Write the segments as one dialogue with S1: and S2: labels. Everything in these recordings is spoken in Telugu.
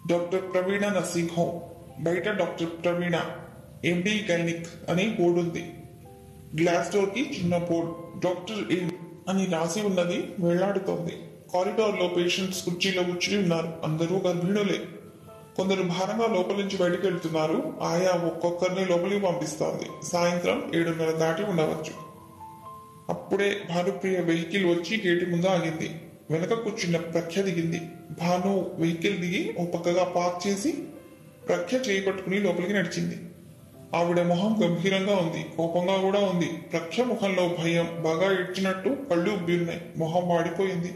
S1: డాక్టర్ ప్రవీణ నర్సింగ్ హోమ్ బయట డాక్టర్ ప్రవీణ ఎండి గైనిక్ అని బోర్డు ఉంది గ్లాస్ డోర్ కి చిన్న బోర్డు డాక్టర్ ఇన్ అని రాసి ఉన్నది వేలాడుతోంది కారిడార్ లో పేషెంట్స్ కుర్చీలో కూర్చుని ఉన్నారు అందరూ గర్భిణులే కొందరు భారంగా లోపల నుంచి బయటికి వెళ్తున్నారు ఆయా ఒక్కొక్కరిని లోపలికి పంపిస్తోంది సాయంత్రం ఏడున్నర దాటి ఉండవచ్చు అప్పుడే భానుప్రియ వెహికల్ వచ్చి గేటు ముందు ఆగింది వెనక కూర్చున్న ప్రఖ్య దిగింది భాను వెహికల్ దిగి ఓ పక్కగా పార్క్ చేసి ప్రఖ్య చేయి పట్టుకుని లోపలికి నడిచింది ఆవిడ మొహం గంభీరంగా ఉంది కోపంగా కూడా ఉంది ప్రఖ్య ముఖంలో భయం బాగా ఏడ్చినట్టు కళ్ళు ఉబ్బి ఉన్నాయి మొహం వాడిపోయింది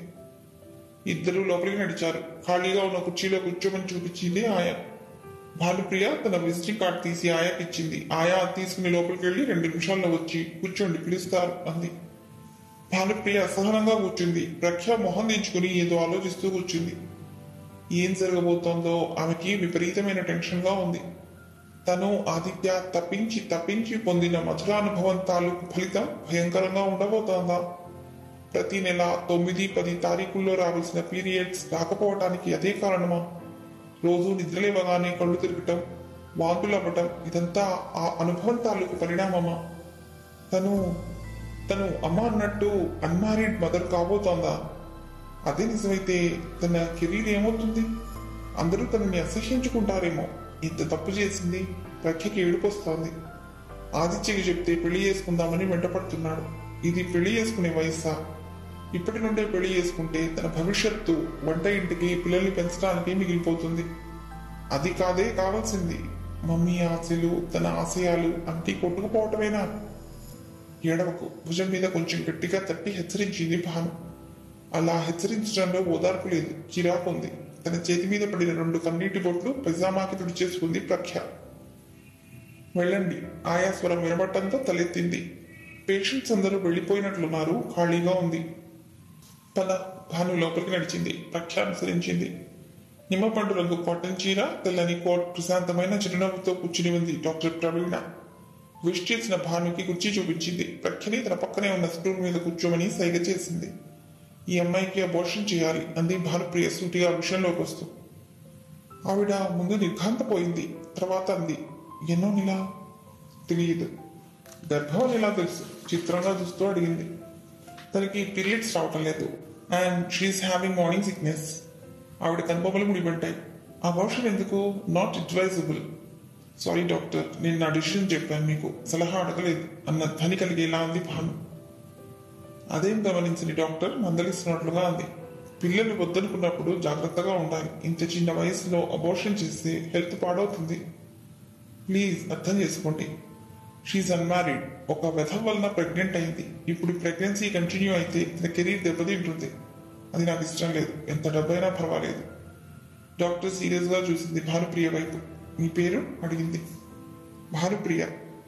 S1: ఇద్దరు లోపలికి నడిచారు ఖాళీగా ఉన్న కుర్చీలో కూర్చోమని చూపించింది ఆయా భానుప్రియ తన విజిటింగ్ కార్డ్ తీసి ఆయాకి ఇచ్చింది ఆయా అది తీసుకుని లోపలికి వెళ్లి రెండు నిమిషాల్లో వచ్చి కూర్చోండి పిలుస్తారు అంది భానుప్రియ అసహనంగా కూర్చుంది ప్రఖ్య మొహం దించుకుని ఏదో ఆలోచిస్తూ కూర్చుంది ఏం జరగబోతోందో ఆమెకి విపరీతమైన టెన్షన్ గా ఉంది తను ఆదిత్య తప్పించి తప్పించి పొందిన మధురానుభవం తాలూకు ఫలితం భయంకరంగా ఉండబోతోందా ప్రతి నెల తొమ్మిది పది తారీఖుల్లో రావాల్సిన పీరియడ్స్ రాకపోవటానికి అదే కారణమా రోజు నిద్రలేవగానే కళ్ళు తిరగటం వాంతులు అవ్వటం ఇదంతా ఆ అనుభవం తాలూకు పరిణామమా తను తను అమ్మ అన్నట్టు అన్మ్యారీడ్ మదర్ కాబోతోందా అదే నిజమైతే తన కెరీర్ ఏమవుతుంది అందరూ తనని అసహ్యించుకుంటారేమో ఇంత తప్పు చేసింది ప్రఖ్యకి ఏడుపొస్తోంది ఆదిత్యకి చెప్తే పెళ్లి చేసుకుందామని వెంటపడుతున్నాడు ఇది పెళ్లి చేసుకునే వయసా ఇప్పటి నుండే పెళ్లి చేసుకుంటే తన భవిష్యత్తు వంట ఇంటికి పిల్లల్ని పెంచడానికి మిగిలిపోతుంది అది కాదే కావాల్సింది మమ్మీ ఆశలు తన ఆశయాలు అంటీ కొట్టుకుపోవటమేనా ఏడవకు భుజం మీద కొంచెం గట్టిగా తట్టి హెచ్చరించింది భాను అలా హెచ్చరించడంలో ఓదార్పు లేదు చిరాకు ఉంది తన చేతి మీద పడిన రెండు కన్నీటి బొట్లు పైజామాకి తుడిచేసుకుంది ప్రఖ్య వెళ్ళండి ఆయా స్వరం వినబట్టంతో తలెత్తింది పేషెంట్స్ అందరూ వెళ్ళిపోయినట్లున్నారు ఖాళీగా ఉంది పద భాను లోపలికి నడిచింది ప్రఖ్య అనుసరించింది నిమ్మపండు రంగు కాటన్ చీర తెల్లని కోట్ ప్రశాంతమైన చిరునవ్వుతో కూర్చుని ఉంది డాక్టర్ ప్రవీణ విష్ చేసిన భానుకి కుర్చీ చూపించింది ప్రఖ్యని తన పక్కనే ఉన్న స్టూల్ మీద కూర్చోమని సైగ చేసింది ఈ అమ్మాయికి అబోర్షన్ చేయాలి అంది భానుప్రియ సూటిగా విషయంలోకి వస్తూ ఆవిడ ముందు నిర్ఘాంతపోయింది తర్వాత అంది ఎన్నో నెల తెలియదు గర్భం అని ఎలా తెలుసు చిత్రంగా చూస్తూ అడిగింది తనకి పీరియడ్స్ రావటం లేదు and she is having morning sickness ఆవిడ కనుబొమ్మలు ముడిపడ్డాయి అబార్షన్ ఎందుకు నాట్ అడ్వైజబుల్ సారీ డాక్టర్ నేను నా డిసిషన్ చెప్పాను మీకు సలహా అడగలేదు అన్న ధ్వని కలిగేలా ఉంది భాను అదేం గమనించని డాక్టర్ మందలిస్తున్నట్లుగా అంది పిల్లలు వద్దనుకున్నప్పుడు జాగ్రత్తగా ఉండాలి ఇంత చిన్న వయసులో అబోర్షన్ చేస్తే హెల్త్ పాడవుతుంది ప్లీజ్ అర్థం చేసుకోండి షీఈ్ అన్మ్యారీడ్ ఒక వ్యధం వలన ప్రెగ్నెంట్ అయింది ఇప్పుడు ప్రెగ్నెన్సీ కంటిన్యూ అయితే తన కెరీర్ దెబ్బతింటుంది అది నాకు ఇష్టం లేదు ఎంత డబ్బైనా పర్వాలేదు డాక్టర్ సీరియస్ గా చూసింది భానుప్రియ వైపు మీ పేరు అడిగింది భానుప్రియ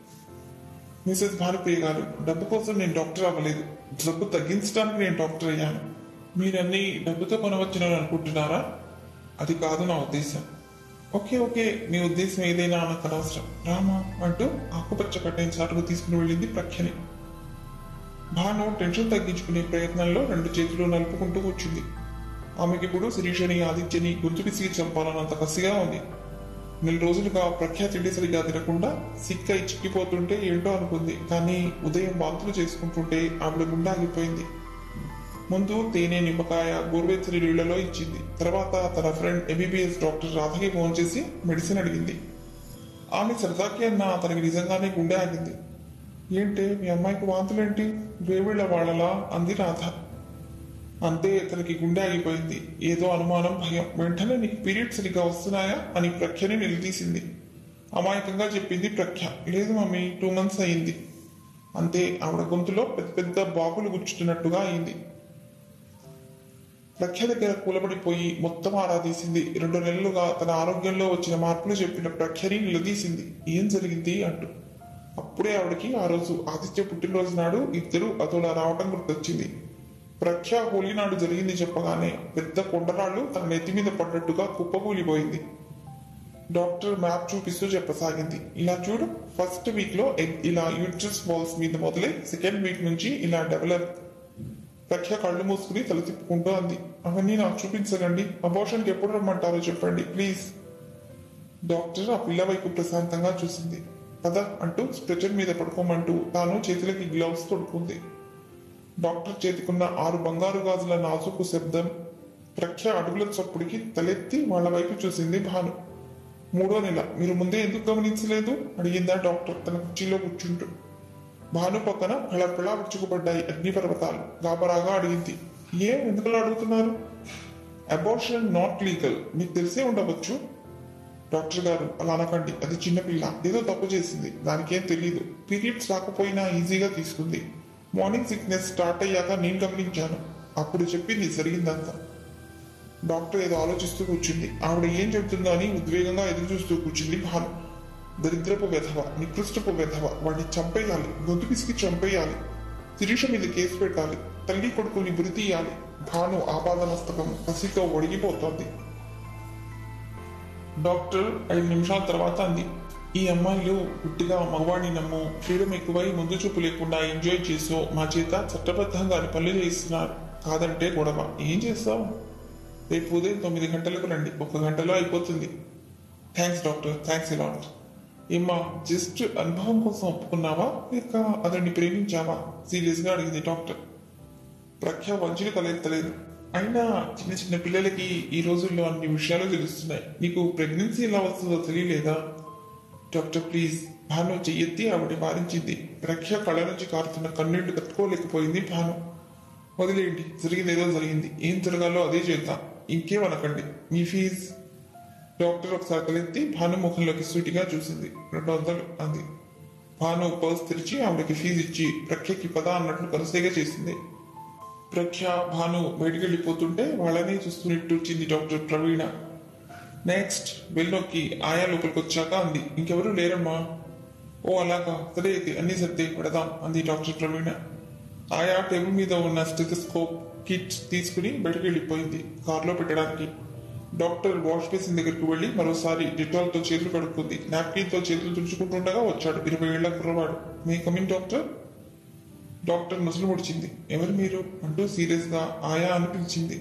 S1: మిసెస్ భానుప్రియ గారు డబ్బు కోసం నేను డాక్టర్ అవ్వలేదు డబ్బు తగ్గించడానికి నేను డాక్టర్ అయ్యాను మీరన్నీ డబ్బుతో కొనవచ్చునని అనుకుంటున్నారా అది కాదు నా ఉద్దేశం ఓకే ఓకే మీ ఉద్దేశం ఏదైనా నాకు అనవసరం రామా అంటూ ఆకుపచ్చ కట్టైన చాటుకు తీసుకుని వెళ్ళింది ప్రఖ్యని భాను టెన్షన్ తగ్గించుకునే ప్రయత్నంలో రెండు చేతులు నలుపుకుంటూ కూర్చుంది ఆమెకి ఇప్పుడు శిరీషని ఆదిత్యని గొంతు పిసిగి చంపాలన్నంత కసిగా ఉంది నెల రోజులుగా ప్రఖ్యా తిండి సరిగా తినకుండా సిక్ అయి చిక్కిపోతుంటే ఏంటో అనుకుంది కానీ ఉదయం వాంతులు చేసుకుంటుంటే ఆవిడ గుండె ఆగిపోయింది ముందు తేనె నిమ్మకాయ గోరువెచ్చని నీళ్లలో ఇచ్చింది తర్వాత తన ఫ్రెండ్ ఎంబీబీఎస్ డాక్టర్ రాధకి ఫోన్ చేసి మెడిసిన్ అడిగింది ఆమె సరదాకి అన్న తనకి నిజంగానే గుండె ఆగింది ఏంటి మీ అమ్మాయికి వాంతులేంటి వేవిళ్ళ వాళ్ళలా అంది రాధ అంతే తనకి గుండె ఆగిపోయింది ఏదో అనుమానం భయం వెంటనే నీకు పీరియడ్స్ సరిగ్గా వస్తున్నాయా అని ప్రఖ్యని నిలదీసింది అమాయకంగా చెప్పింది ప్రఖ్య లేదు మమ్మీ టూ మంత్స్ అయింది అంతే ఆవిడ గొంతులో పెద్ద పెద్ద బాకులు గుచ్చుతున్నట్టుగా అయింది ప్రఖ్య దగ్గర కూలబడిపోయి మొత్తం ఆరాధీసింది రెండు నెలలుగా తన ఆరోగ్యంలో వచ్చిన మార్పులు చెప్పిన ప్రఖ్యని నిలదీసింది ఏం జరిగింది అంటూ అప్పుడే ఆవిడకి ఆ రోజు ఆదిత్య పుట్టినరోజు నాడు ఇద్దరు అతోలా రావటం గుర్తొచ్చింది ప్రఖ్య హోలీ నాడు జరిగింది చెప్పగానే పెద్ద కొండరాళ్లు తన నెత్తి మీద పడ్డట్టుగా కుప్పకూలిపోయింది డాక్టర్ మ్యాప్ చూపిస్తూ చెప్పసాగింది ఇలా చూడు ఫస్ట్ వీక్ లో ఎగ్ ఇలా యూట్రస్ బాల్స్ మీద మొదలై సెకండ్ వీక్ నుంచి ఇలా డెవలప్ ప్రఖ్య కళ్ళు మూసుకుని తల తిప్పుకుంటూ అంది అవన్నీ నాకు చూపించకండి అబోషన్కి ఎప్పుడు రమ్మంటారో చెప్పండి ప్లీజ్ డాక్టర్ ఆ పిల్ల వైపు ప్రశాంతంగా చూసింది పద అంటూ స్ట్రెచర్ మీద పడుకోమంటూ తాను చేతులకి గ్లౌస్ తొడుకుంది డాక్టర్ చేతికున్న ఆరు బంగారు గాజుల నాజుకు శబ్దం ప్రఖ్య అడుగుల చప్పుడికి తలెత్తి వాళ్ళ వైపు చూసింది భాను మూడో నెల మీరు ముందే ఎందుకు గమనించలేదు అడిగిందా డాక్టర్ తన కుర్చీలో కూర్చుంటూ భాను పక్కన ఫళఫళ విచ్చుకుపడ్డాయి అగ్నిపర్వతాలు గాబరాగా అడిగింది ఏం ఎందుకలా అడుగుతున్నారు అబార్షన్ నాట్ లీగల్ మీకు తెలిసే ఉండవచ్చు డాక్టర్ గారు అలా అనకండి అది చిన్నపిల్ల ఏదో తప్పు చేసింది దానికేం తెలియదు పీరియడ్స్ రాకపోయినా ఈజీగా తీసుకుంది మార్నింగ్ సిక్నెస్ స్టార్ట్ అయ్యాక నేను గమనించాను అప్పుడు చెప్పింది జరిగిందంతా డాక్టర్ ఏదో ఆలోచిస్తూ కూర్చుంది ఆవిడ ఏం చెబుతుందో అని ఉద్వేగంగా ఎదురు చూస్తూ కూర్చుంది భాను దరిద్రపు వెధవ నికృష్టపు వెధవ వాడిని చంపేయాలి గొంతు పిసికి చంపేయాలి శిరీష మీద కేసు పెట్టాలి తల్లి కొడుకుని గురి తీయాలి భాను ఆపాద మస్తకం కసితో ఒడిగిపోతోంది డాక్టర్ ఐదు నిమిషాల తర్వాత అంది ఈ అమ్మాయిలు గుట్టిగా మగవాడిని నమ్ము ఫ్రీడమ్ ఎక్కువై ముందు చూపు లేకుండా ఎంజాయ్ చేసో మా చేత చట్టబద్ధంగా పనులు చేయిస్తున్నారు కాదంటే గొడవ ఏం చేస్తావు రేపు ఉదయం తొమ్మిది గంటలకు రండి ఒక గంటలో అయిపోతుంది థ్యాంక్స్ డాక్టర్ థ్యాంక్స్ లాట్ ఏమ్మా జస్ట్ అనుభవం కోసం ఒప్పుకున్నావా లేక అతన్ని ప్రేమించావా సీరియస్ గా అడిగింది డాక్టర్ ప్రఖ్య వంచులు తలెత్తలేదు అయినా చిన్న చిన్న పిల్లలకి ఈ రోజుల్లో అన్ని విషయాలు తెలుస్తున్నాయి నీకు ప్రెగ్నెన్సీ ఎలా వస్తుందో తెలియలేదా డాక్టర్ ప్లీజ్ భాను చెయ్యెత్తి ఆవిడ వారించింది ప్రఖ్య కళ్ళ నుంచి కారుతున్న కన్నీళ్లు కట్టుకోలేకపోయింది భాను వదిలేయండి జరిగింది ఏదో జరిగింది ఏం జరగాలో అదే చేద్దాం ఇంకేమనకండి మీ ఫీజ్ డాక్టర్ ఒకసారి తలెత్తి భాను ముఖంలోకి సూటిగా చూసింది రెండు వందలు అంది భాను పర్స్ తెరిచి ఆవిడకి ఫీజు ఇచ్చి ప్రఖ్యకి పద అన్నట్లు కనుసేగా చేసింది ప్రఖ్య భాను బయటికి వెళ్ళిపోతుంటే వాళ్ళనే చూస్తూ నిట్టూర్చింది డాక్టర్ ప్రవీణ నెక్స్ట్ బెల్లోకి ఆయా లోపలికి వచ్చాక అంది ఇంకెవరూ లేరమ్మా ఓ అలాగా సరే అయితే అన్ని సర్దే పెడదాం అంది డాక్టర్ ప్రవీణ ఆయా టేబుల్ మీద ఉన్న స్టెథోస్కోప్ కిట్ తీసుకుని బయటకు వెళ్ళిపోయింది కారులో పెట్టడానికి డాక్టర్ వాష్ బేసిన్ దగ్గరికి వెళ్లి మరోసారి డెటాల్ తో చేతులు కడుక్కుంది నాప్కిన్ తో చేతులు తుడుచుకుంటుండగా వచ్చాడు ఇరవై ఏళ్ల కుర్రవాడు మీ కమింగ్ డాక్టర్ డాక్టర్ ముసలు ముడిచింది ఎవరు మీరు అంటూ సీరియస్ గా ఆయా అని పిలిచింది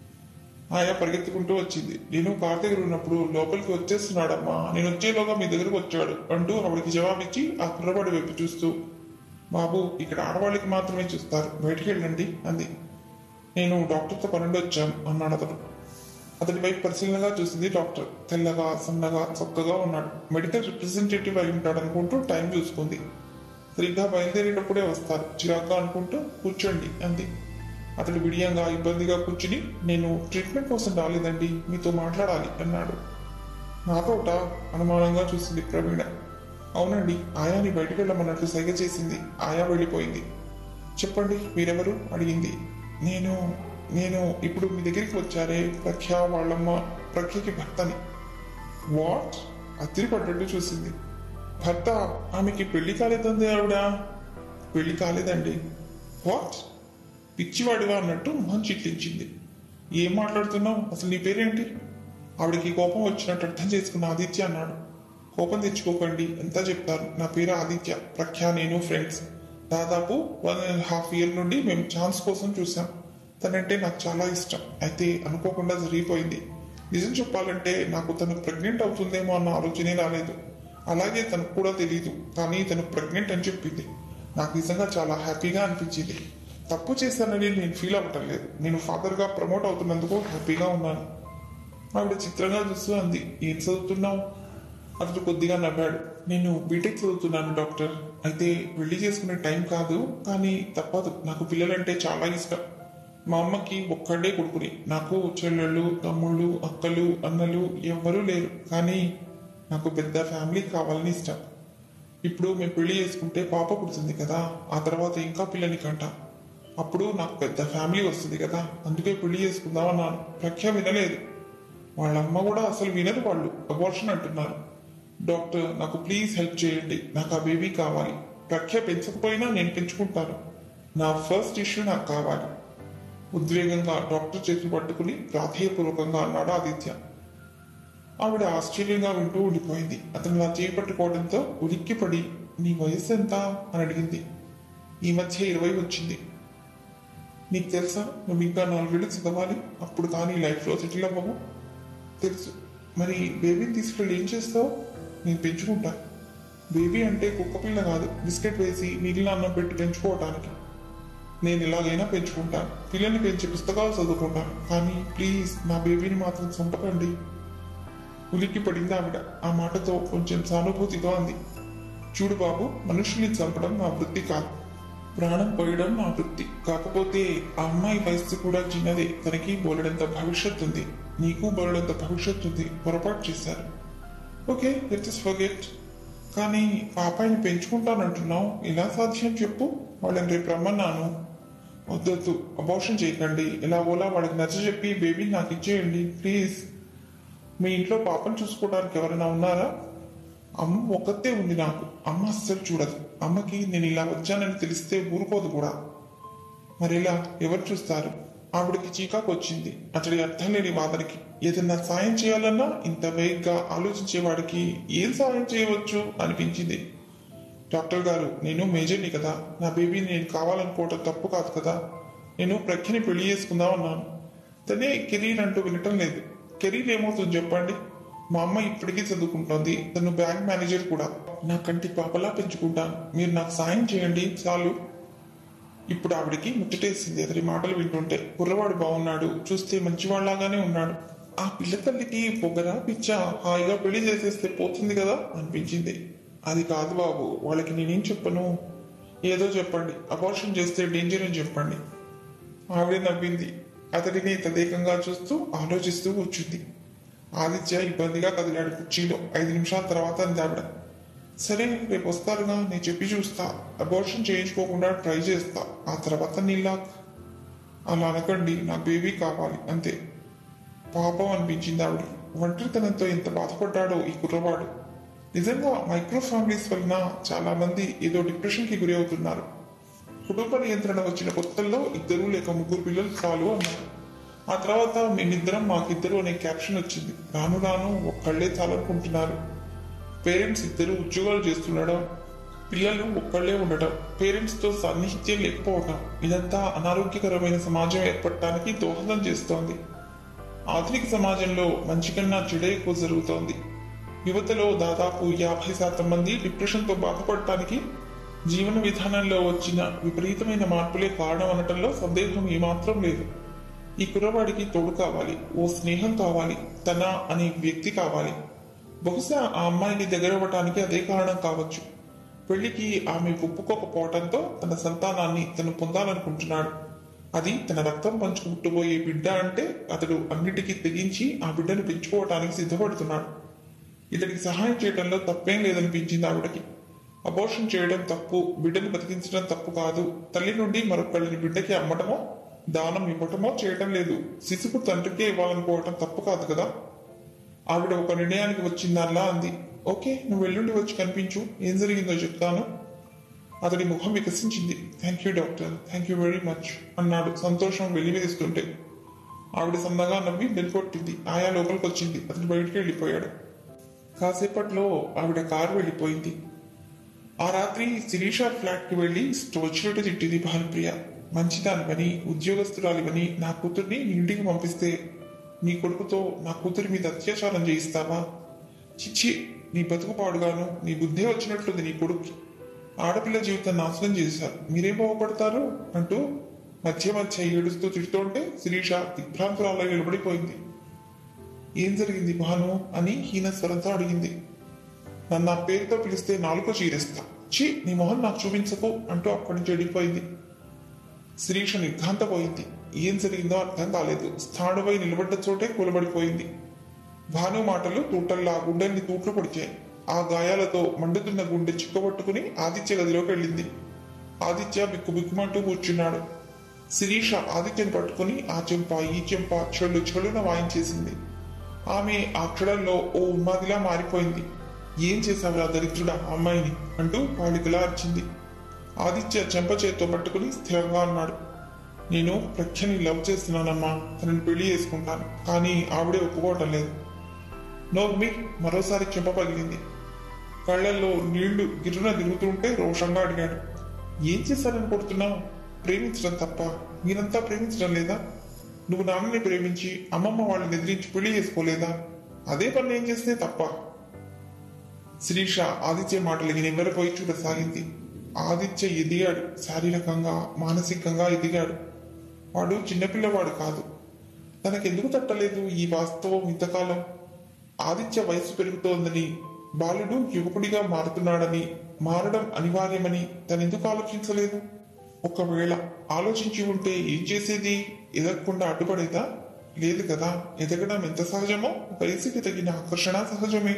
S1: ఆయా పరిగెత్తుకుంటూ వచ్చింది నేను కార్ దగ్గర ఉన్నప్పుడు లోపలికి వచ్చేస్తున్నాడమ్మా నేను వచ్చేలోగా మీ దగ్గరకు వచ్చాడు అంటూ ఆవిడకి జవాబిచ్చి ఆ కుర్రవాడి వైపు చూస్తూ బాబు ఇక్కడ ఆడవాళ్ళకి మాత్రమే చూస్తారు బయటికి వెళ్ళండి అంది నేను డాక్టర్తో పనుండి వచ్చాను అన్నాడు అతడు అతడి వైపు పరిశీలనగా చూసింది డాక్టర్ తెల్లగా సన్నగా చక్కగా ఉన్నాడు మెడికల్ రిప్రజెంటేటివ్ అయి ఉంటాడు అనుకుంటూ టైం చూసుకుంది సరిగ్గా బయలుదేరేటప్పుడే వస్తారు చిరాగ్గా అనుకుంటూ కూర్చోండి అంది అతడు విడియంగా ఇబ్బందిగా కూర్చుని నేను ట్రీట్మెంట్ కోసం రాలేదండి మీతో మాట్లాడాలి అన్నాడు నాతోట అనుమానంగా చూసింది ప్రవీణ అవునండి ఆయాని బయటికి వెళ్ళమన్నట్లు సైగ చేసింది ఆయా వెళ్ళిపోయింది చెప్పండి మీరెవరు అడిగింది నేను నేను ఇప్పుడు మీ దగ్గరికి వచ్చారే ప్రఖ్య వాళ్ళమ్మ ప్రఖ్యకి భర్తని వాట్ అత్తిరిపడ్డట్టు చూసింది భర్త ఆమెకి పెళ్లి కాలేదంది ఆవిడ పెళ్లి కాలేదండి వాట్ పిచ్చివాడివా అన్నట్టు మొహం చిట్లించింది ఏం మాట్లాడుతున్నావు అసలు నీ పేరేంటి ఆవిడకి కోపం వచ్చినట్టు అర్థం చేసుకున్న ఆదిత్య అన్నాడు కోపం తెచ్చుకోకండి ఎంత చెప్తారు నా పేరు ఆదిత్య ప్రఖ్యా నేను ఫ్రెండ్స్ దాదాపు వన్ అండ్ హాఫ్ ఇయర్ నుండి మేము ఛాన్స్ కోసం చూసాం తనంటే నాకు చాలా ఇష్టం అయితే అనుకోకుండా జరిగిపోయింది నిజం చెప్పాలంటే నాకు తను ప్రెగ్నెంట్ అవుతుందేమో అన్న ఆలోచనే రాలేదు అలాగే తనకు కూడా తెలియదు కానీ తను ప్రెగ్నెంట్ అని చెప్పింది నాకు నిజంగా చాలా హ్యాపీగా అనిపించింది తప్పు చేశానని నేను ఫీల్ అవ్వటం లేదు నేను ఫాదర్గా ప్రమోట్ అవుతున్నందుకు హ్యాపీగా ఉన్నాను ఆవిడ చిత్రంగా చూస్తూ అంది ఏం చదువుతున్నావు అతడు కొద్దిగా నవ్వాడు నేను బీటెక్ చదువుతున్నాను డాక్టర్ అయితే పెళ్లి చేసుకునే టైం కాదు కానీ తప్పదు నాకు పిల్లలంటే చాలా ఇష్టం మా అమ్మకి ఒక్కడే కొడుకుని నాకు చెల్లెళ్ళు తమ్ముళ్ళు అక్కలు అన్నలు ఎవ్వరూ లేరు కానీ నాకు పెద్ద ఫ్యామిలీ కావాలని ఇష్టం ఇప్పుడు మేము పెళ్లి చేసుకుంటే పాప పుడుతుంది కదా ఆ తర్వాత ఇంకా పిల్లని కంట అప్పుడు నాకు పెద్ద ఫ్యామిలీ వస్తుంది కదా అందుకే పెళ్లి చేసుకుందాం అన్నాను ప్రఖ్య వినలేదు వాళ్ళ అమ్మ కూడా అసలు వినరు వాళ్ళు అబార్షన్ అంటున్నారు డాక్టర్ నాకు ప్లీజ్ హెల్ప్ చేయండి నాకు ఆ బేబీ కావాలి ప్రఖ్య పెంచకపోయినా నేను పెంచుకుంటాను నా ఫస్ట్ ఇష్యూ నాకు కావాలి ఉద్వేగంగా డాక్టర్ చేతులు పట్టుకుని ప్రాధేయపూర్వకంగా అన్నాడు ఆదిత్య ఆవిడ ఆశ్చర్యంగా వింటూ ఉండిపోయింది అతను నా చేయి పట్టుకోవడంతో ఉలిక్కిపడి నీ వయసు ఎంత అని అడిగింది ఈ మధ్య ఇరవై వచ్చింది నీకు తెలుసా నువ్వు ఇంకా నాలుగేళ్ళు చదవాలి అప్పుడు కానీ లైఫ్లో సెటిల్ అవ్వము తెలుసు మరి బేబీని తీసుకెళ్ళి ఏం చేస్తావు నేను పెంచుకుంటా బేబీ అంటే కుక్క పిల్ల కాదు బిస్కెట్ వేసి మిగిలిన అన్నం పెట్టి పెంచుకోవటానికి నేను ఎలాగైనా పెంచుకుంటాను పిల్లల్ని పెంచి పుస్తకాలు చదువుకుంటాను కానీ ప్లీజ్ నా బేబీని మాత్రం చంపకండి ఉలిక్కి పడింది ఆవిడ ఆ మాటతో కొంచెం సానుభూతిగా అంది చూడు బాబు మనుషుల్ని చంపడం నా వృత్తి కాదు ప్రాణం పోయడం నా వృత్తి కాకపోతే ఆ అమ్మాయి వయస్సు కూడా చిన్నదే తనకి బోలెడంత భవిష్యత్తు ఉంది నీకు బోలెడంత భవిష్యత్తు ఉంది పొరపాటు చేశారు ఓకే లెట్స్ ఫర్గెట్ కానీ పాపాయిని పెంచుకుంటానంటున్నావు ఎలా సాధ్యం చెప్పు వాళ్ళని రేపు రమ్మన్నాను వద్దొద్దు అబోషన్ చేయకండి ఎలాగోలా వాళ్ళకి నచ్చ చెప్పి బేబీని నాకు ఇచ్చేయండి ప్లీజ్ మీ ఇంట్లో పాపను చూసుకోవడానికి ఎవరైనా ఉన్నారా అమ్మ ఒక్కతే ఉంది నాకు అమ్మ అస్సలు చూడదు అమ్మకి నేను ఇలా వచ్చానని తెలిస్తే ఊరుకోదు కూడా మరి ఇలా ఎవరు చూస్తారు ఆవిడకి చీకాకు వచ్చింది అతడి అర్థం లేని వాదనకి ఏదన్నా సాయం చేయాలన్నా ఇంత వేగ్గా ఆలోచించేవాడికి ఏం సాయం చేయవచ్చు అనిపించింది డాక్టర్ గారు నేను మేజర్ని కదా నా బేబీని నేను కావాలనుకోవటం తప్పు కాదు కదా నేను ప్రఖ్యని పెళ్లి చేసుకుందాం అన్నాను తనే కెరీర్ అంటూ వినటం లేదు కెరీర్ ఏమవుతుంది చెప్పండి మా అమ్మ ఇప్పటికీ చదువుకుంటోంది తను బ్యాంక్ మేనేజర్ కూడా నా కంటి పాపలా పెంచుకుంటాను మీరు నాకు సాయం చేయండి చాలు ఇప్పుడు ఆవిడికి ముచ్చటేసింది అతడి మాటలు వింటుంటే కుర్రవాడు బాగున్నాడు చూస్తే మంచివాళ్లాగానే ఉన్నాడు ఆ పిల్ల తల్లికి పొగరా పిచ్చా హాయిగా పెళ్లి చేసేస్తే పోతుంది కదా అనిపించింది అది కాదు బాబు వాళ్ళకి నేనేం చెప్పను ఏదో చెప్పండి అబార్షన్ చేస్తే డేంజర్ అని చెప్పండి ఆవిడ నవ్వింది అతడిని తదేకంగా చూస్తూ ఆలోచిస్తూ కూర్చుంది ఆదిత్య ఇబ్బందిగా కదిలాడు కుర్చీలో ఐదు నిమిషాల తర్వాత అంది ఆవిడ సరే రేపు వస్తారుగా నేను చెప్పి చూస్తా అబార్షన్ చేయించుకోకుండా ట్రై చేస్తా ఆ తర్వాత నీలా అలా అనకండి నా బేబీ కావాలి అంతే పాపం అనిపించింది ఆవిడ ఒంటరితనంతో ఎంత బాధపడ్డాడో ఈ కుర్రవాడు నిజంగా మైక్రో ఫ్యామిలీస్ వలన చాలా మంది ఏదో డిప్రెషన్ కి గురి అవుతున్నారు కుటుంబ నియంత్రణ వచ్చిన కొత్తల్లో ఇద్దరు లేక ముగ్గురు పిల్లలు చాలు అన్నారు ఆ తర్వాత మేమిద్దరం మాకిద్దరు అనే క్యాప్షన్ వచ్చింది రాను రాను ఒక్కళ్లే చాలనుకుంటున్నారు పేరెంట్స్ ఇద్దరు ఉద్యోగాలు చేస్తుండడం పిల్లలు ఒక్కళ్లే ఉండటం పేరెంట్స్ తో సన్నిహిత్యం లేకపోవటం ఇదంతా అనారోగ్యకరమైన సమాజం ఏర్పడటానికి దోహదం చేస్తోంది ఆధునిక సమాజంలో మంచి కన్నా చెడే ఎక్కువ జరుగుతోంది యువతలో దాదాపు యాభై శాతం మంది డిప్రెషన్తో బాధపడటానికి జీవన విధానంలో వచ్చిన విపరీతమైన మార్పులే కారణం అనటంలో సందేహం ఏమాత్రం లేదు ఈ కుర్రవాడికి తోడు కావాలి ఓ స్నేహం కావాలి తన అనే వ్యక్తి కావాలి బహుశా ఆ అమ్మాయిని దగ్గరవ్వటానికి అదే కారణం కావచ్చు పెళ్లికి ఆమె ఒప్పుకోకపోవటంతో తన సంతానాన్ని తను పొందాలనుకుంటున్నాడు అది తన రక్తం పంచుకు పుట్టబోయే బిడ్డ అంటే అతడు అన్నిటికీ తెగించి ఆ బిడ్డను పెంచుకోవటానికి సిద్ధపడుతున్నాడు ఇతడికి సహాయం చేయడంలో తప్పేం లేదనిపించింది ఆవిడకి అబోర్షన్ చేయడం తప్పు బిడ్డను బతికించడం తప్పు కాదు తల్లి నుండి మరొకళ్ళని బిడ్డకి అమ్మటమో దానం ఇవ్వటమో చేయటం లేదు శిశువు తండ్రికే ఇవ్వాలనుకోవటం తప్పు కాదు కదా ఆవిడ ఒక నిర్ణయానికి వచ్చిందల్లా అంది ఓకే నువ్వు ఎల్లుండి వచ్చి కనిపించు ఏం జరిగిందో చెప్తాను అతడి ముఖం వికసించింది thank you doctor thank you very much అన్నాడు సంతోషం వెలివేస్తుంటే ఆవిడ సన్నగా నవ్వి బెల్కొట్టింది ఆయా లోపలికి వచ్చింది అతను బయటికి వెళ్ళిపోయాడు కాసేపట్లో ఆవిడ కారు వెళ్ళిపోయింది ఆ రాత్రి శిరీష ఫ్లాట్ కి వెళ్లి వచ్చినట్టు తిట్టింది భానుప్రియ మంచిదానివని ఉద్యోగస్తురాలివని నా కూతుర్ని నీ ఇంటికి పంపిస్తే నీ కొడుకుతో నా కూతురి మీద అత్యాచారం చేయిస్తావా చిచ్చి నీ బతుకు పాడుగాను నీ బుద్ధే వచ్చినట్లుంది నీ కొడుక్కి ఆడపిల్ల జీవితం నాశనం చేశారు మీరేం బాగుపడతారు అంటూ మధ్య మధ్య ఏడుస్తూ తిడుతుంటే శిరీష దిగ్భ్రాంతురాల్లో నిలబడిపోయింది ఏం జరిగింది భాను అని హీన స్వరంతో అడిగింది నన్ను ఆ పేరుతో పిలిస్తే నాలుగో చీరేస్తా ఛీ నీ మొహం నాకు చూపించకు అంటూ అక్కడి నుంచి వెళ్ళిపోయింది శిరీష నిర్ఘాంతపోయింది ఏం జరిగిందో అర్థం కాలేదు స్థానుపై నిలబడ్డ చోటే కూలబడిపోయింది భాను మాటలు తూటల్లా గుండెల్ని తూట్లు పొడిచాయి ఆ గాయాలతో మండుతున్న గుండె చిక్కబట్టుకుని ఆదిత్య గదిలోకి వెళ్ళింది ఆదిత్య బిక్కు బిక్కుమంటూ కూర్చున్నాడు శిరీష ఆదిత్యని పట్టుకుని ఆ చెంప ఈ చెంప చెళ్ళు చెడున వాయించేసింది ఆమె ఆ క్షణంలో ఓ ఉన్మాదిలా మారిపోయింది ఏం చేశావురా దరిద్రుడా ఆ అమ్మాయిని అంటూ వాళ్ళకిలా అరిచింది ఆదిత్య చెంప చేత్తో పట్టుకుని స్థిరంగా అన్నాడు నేను ప్రఖ్యని లవ్ చేస్తున్నానమ్మా తనని పెళ్లి చేసుకుంటాను కానీ ఆవిడే ఒప్పుకోవటం లేదు నోర్మి మరోసారి చెంప పగిలింది కళ్ళల్లో నీళ్లు గిర్రున తిరుగుతుంటే రోషంగా అడిగాడు ఏం చేశారని కొడుతున్నావు ప్రేమించడం తప్ప మీరంతా ప్రేమించడం లేదా నువ్వు నాన్నని ప్రేమించి అమ్మమ్మ వాళ్ళని ఎదిరించి పెళ్లి చేసుకోలేదా అదే పని ఏం చేస్తే తప్ప శిరీష ఆదిత్య మాటలకి నివ్వెరపోయి చూడసాగింది ఆదిత్య ఎదిగాడు శారీరకంగా మానసికంగా ఎదిగాడు వాడు చిన్నపిల్లవాడు కాదు తనకెందుకు తట్టలేదు ఈ వాస్తవం ఇంతకాలం ఆదిత్య వయసు పెరుగుతోందని బాలుడు యువకుడిగా మారుతున్నాడని మారడం అనివార్యమని తనెందుకు ఆలోచించలేదు ఒకవేళ ఆలోచించి ఉంటే ఏం చేసేది ఎదగకుండా అడ్డుపడేదా లేదు కదా ఎదగడం ఎంత సహజమో వయసుకి తగిన ఆకర్షణ సహజమే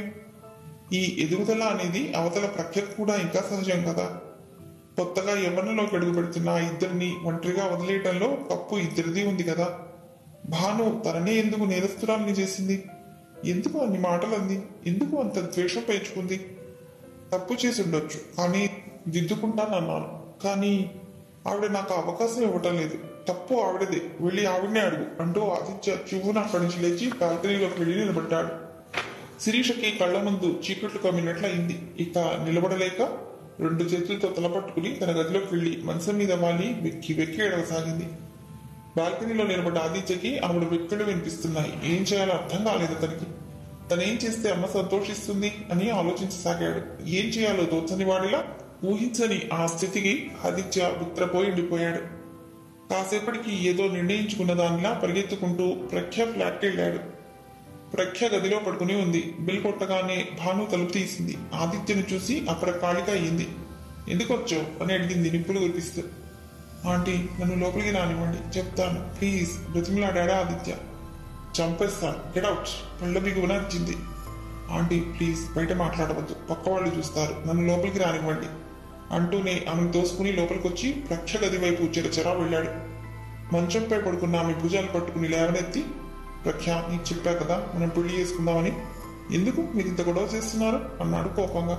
S1: ఈ ఎదుగుదల అనేది అవతల ప్రఖ్యకు కూడా ఇంకా సహజం కదా కొత్తగా యవ్వనంలోకి అడుగు పెడుతున్న ఆ ఇద్దరిని ఒంటరిగా వదిలేయటంలో తప్పు ఇద్దరిది ఉంది కదా భాను తననే ఎందుకు నేరస్తురాల్ని చేసింది ఎందుకు అన్ని మాటలు అంది ఎందుకు అంత ద్వేషం పెంచుకుంది తప్పు చేసి ఉండొచ్చు కానీ దిద్దుకుంటానన్నాను కానీ ఆవిడ నాకు అవకాశం ఇవ్వటం లేదు తప్పు ఆవిడదే వెళ్ళి ఆవిడనే అడుగు అంటూ ఆదిత్య చివున అక్కడి నుంచి లేచి బాల్కనీలోకి వెళ్ళి నిలబడ్డాడు శిరీషకి కళ్ళ ముందు చీకట్లు కమ్మినట్లు అయింది ఇక నిలబడలేక రెండు చేతులతో తలపట్టుకుని తన గదిలోకి వెళ్లి మంచం మీద వాలి వెక్కి వెక్కి ఏడవసాగింది బాల్కనీలో నిలబడ్డ ఆదిత్యకి ఆవిడ వెక్కలు వినిపిస్తున్నాయి ఏం చేయాలో అర్థం కాలేదు అతనికి తనేం చేస్తే అమ్మ సంతోషిస్తుంది అని ఆలోచించసాగాడు ఏం చేయాలో తోచని వాడిలా ఊహించని ఆ స్థితికి ఆదిత్య విత్రపోయి ఉండిపోయాడు కాసేపటికి ఏదో నిర్ణయించుకున్న దానిలా పరిగెత్తుకుంటూ ప్రఖ్య ఫ్లాట్కి వెళ్ళాడు ప్రఖ్య గదిలో పడుకుని ఉంది బిల్ కొట్టగానే భాను తలుపు తీసింది ఆదిత్యను చూసి అక్కడ కాళిక అయ్యింది ఎందుకు వచ్చావు అని అడిగింది నిప్పులు కురిపిస్తూ ఆంటీ నన్ను లోపలికి రానివ్వండి చెప్తాను ప్లీజ్ బ్రతిమలాడా ఆదిత్య చంపేస్తాను గెటౌట్ పళ్ళ బిగువన వచ్చింది ఆంటీ ప్లీజ్ బయట మాట్లాడవద్దు పక్క వాళ్ళు చూస్తారు నన్ను లోపలికి రానివ్వండి అంటూనే ఆమెను తోసుకుని లోపలికి వచ్చి ప్రఖ్య గది వైపు చెరచెరా వెళ్ళాడు మంచంపై పడుకున్న ఆమె భుజాలు పట్టుకుని లేవనెత్తి ప్రఖ్య నీకు చెప్పా కదా మనం పెళ్లి చేసుకుందామని ఎందుకు మీరు ఇంత గొడవ చేస్తున్నారు అన్నాడు కోపంగా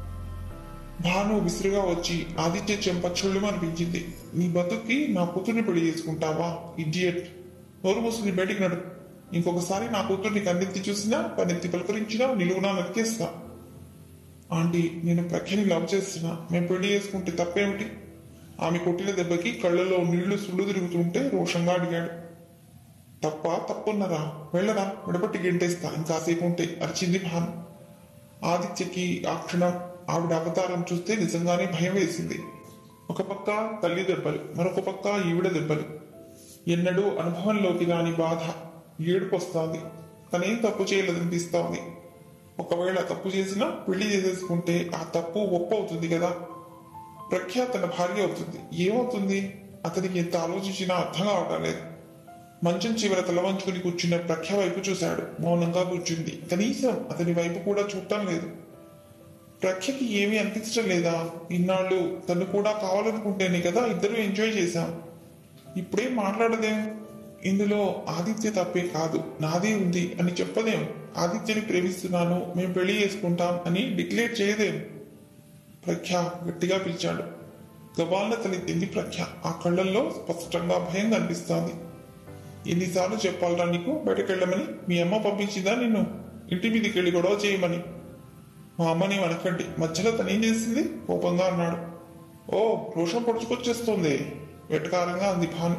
S1: భాను విసురుగా వచ్చి ఆదిత్య చెంపచ్చుళ్ళు అనిపించింది నీ బతుక్కి నా కూతుర్ని పెళ్లి చేసుకుంటావా ఇడియట్ నోరు మూసుకుని బయటికి నడు ఇంకొకసారి నా కూతుర్ని కన్నెత్తి చూసినా కన్నెత్తి పలకరించినా నిలువునా నరికేస్తా ఆంటీ నేను ప్రఖ్యని లవ్ చేస్తున్నా మేము పెళ్లి చేసుకుంటే తప్పేమిటి ఆమె కొట్టిన దెబ్బకి కళ్ళలో నీళ్లు సుళ్ళు తిరుగుతుంటే రోషంగా అడిగాడు తప్ప తప్పున్నరా వెళ్ళరా విడబట్టి గెంటేస్తా ఇంకాసేపు ఉంటే అరిచింది భాను ఆదిత్యకి ఆ క్షణం ఆవిడ అవతారం చూస్తే నిజంగానే భయం వేసింది ఒక పక్క తల్లి దెబ్బలు మరొక పక్క ఈవిడ దెబ్బలు ఎన్నడూ అనుభవంలోకి రాని బాధ ఏడుపొస్తోంది తనేం తప్పు చేయలేదనిపిస్తోంది ఒకవేళ తప్పు చేసినా పెళ్లి చేసేసుకుంటే ఆ తప్పు ఒప్పు అవుతుంది కదా ప్రఖ్యాత తన భార్య అవుతుంది ఏమవుతుంది అతనికి ఎంత ఆలోచించినా అర్థం కావటం లేదు మంచం చివర తల వంచుకుని కూర్చున్న ప్రఖ్య వైపు చూశాడు మౌనంగా కూర్చుంది కనీసం అతని వైపు కూడా చూడటం లేదు ప్రఖ్యకి ఏమీ అనిపించడం లేదా ఇన్నాళ్ళు తను కూడా కావాలనుకుంటేనే కదా ఇద్దరు ఎంజాయ్ చేశాం ఇప్పుడేం మాట్లాడదేం ఇందులో ఆదిత్య తప్పే కాదు నాదే ఉంది అని చెప్పదేం ఆదిత్యని ప్రేమిస్తున్నాను మేము పెళ్లి చేసుకుంటాం అని డిక్లేర్ చేయదేం ప్రఖ్య గట్టిగా పిలిచాడు గబాలన తలెత్తింది ప్రఖ్య ఆ కళ్ళల్లో స్పష్టంగా భయం కనిపిస్తోంది ఎన్నిసార్లు చెప్పాలరా నీకు బయటకెళ్ళమని మీ అమ్మ పంపించిందా నిన్ను ఇంటి మీదకి వెళ్ళి గొడవ చేయమని మా అమ్మని అనకండి మధ్యలో తనేం చేసింది కోపంగా అన్నాడు ఓ రోషం పొడుచుకొచ్చేస్తోంది వెటకారంగా అంది భాను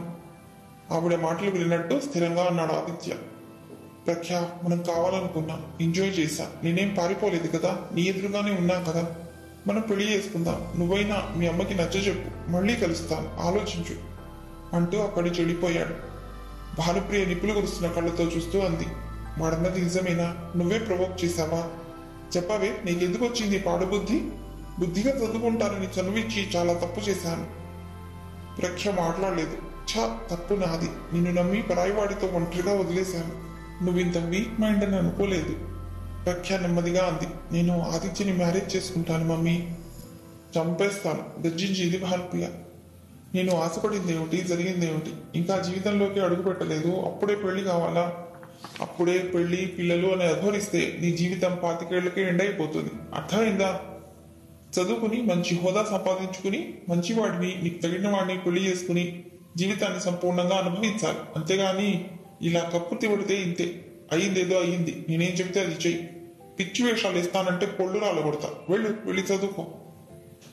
S1: ఆవిడ మాటలు విన్నట్టు స్థిరంగా అన్నాడు ఆదిత్య ప్రఖ్య మనం కావాలనుకున్నాం ఎంజాయ్ చేశా నేనేం పారిపోలేదు కదా నీ ఎదురుగానే ఉన్నా కదా మనం పెళ్లి చేసుకుందాం నువ్వైనా మీ అమ్మకి నచ్చ చెప్పు మళ్ళీ కలుస్తాం ఆలోచించు అంటూ అక్కడి చెడిపోయాడు భానుప్రియ నిప్పులు కురుస్తున్న కళ్ళతో చూస్తూ అంది వాడన్నది నిజమేనా నువ్వే ప్రవోక్ చేశావా చెప్పవే నీకెందుకు వచ్చింది ఈ పాడు బుద్ధి బుద్ధిగా చదువుకుంటానని చనువిచ్చి చాలా తప్పు చేశాను ప్రఖ్య మాట్లాడలేదు ఛ తప్పు నాది నిన్ను నమ్మి పరాయివాడితో ఒంటరిగా వదిలేశాను నువ్వు ఇంత వీక్ మైండ్ అని అనుకోలేదు ప్రఖ్య నెమ్మదిగా అంది నేను ఆదిత్యని మ్యారేజ్ చేసుకుంటాను మమ్మీ చంపేస్తాను గర్జించింది భానుప్రియ నేను ఆశపడింది ఏమిటి జరిగింది ఏమిటి ఇంకా జీవితంలోకి అడుగు పెట్టలేదు అప్పుడే పెళ్లి కావాలా అప్పుడే పెళ్లి పిల్లలు అని అధ్వరిస్తే నీ జీవితం పాతికేళ్లకే ఎండైపోతుంది అర్థమైందా చదువుకుని మంచి హోదా సంపాదించుకుని మంచి వాడిని నీకు తగిన వాడిని పెళ్లి చేసుకుని జీవితాన్ని సంపూర్ణంగా అనుభవించాలి అంతేగాని ఇలా కప్పు తివడితే ఇంతే అయ్యిందేదో అయ్యింది నేనేం చెబితే అది చెయ్యి పిచ్చి వేషాలు ఇస్తానంటే పొళ్ళు రాలగొడతా వెళ్ళు వెళ్ళి చదువుకో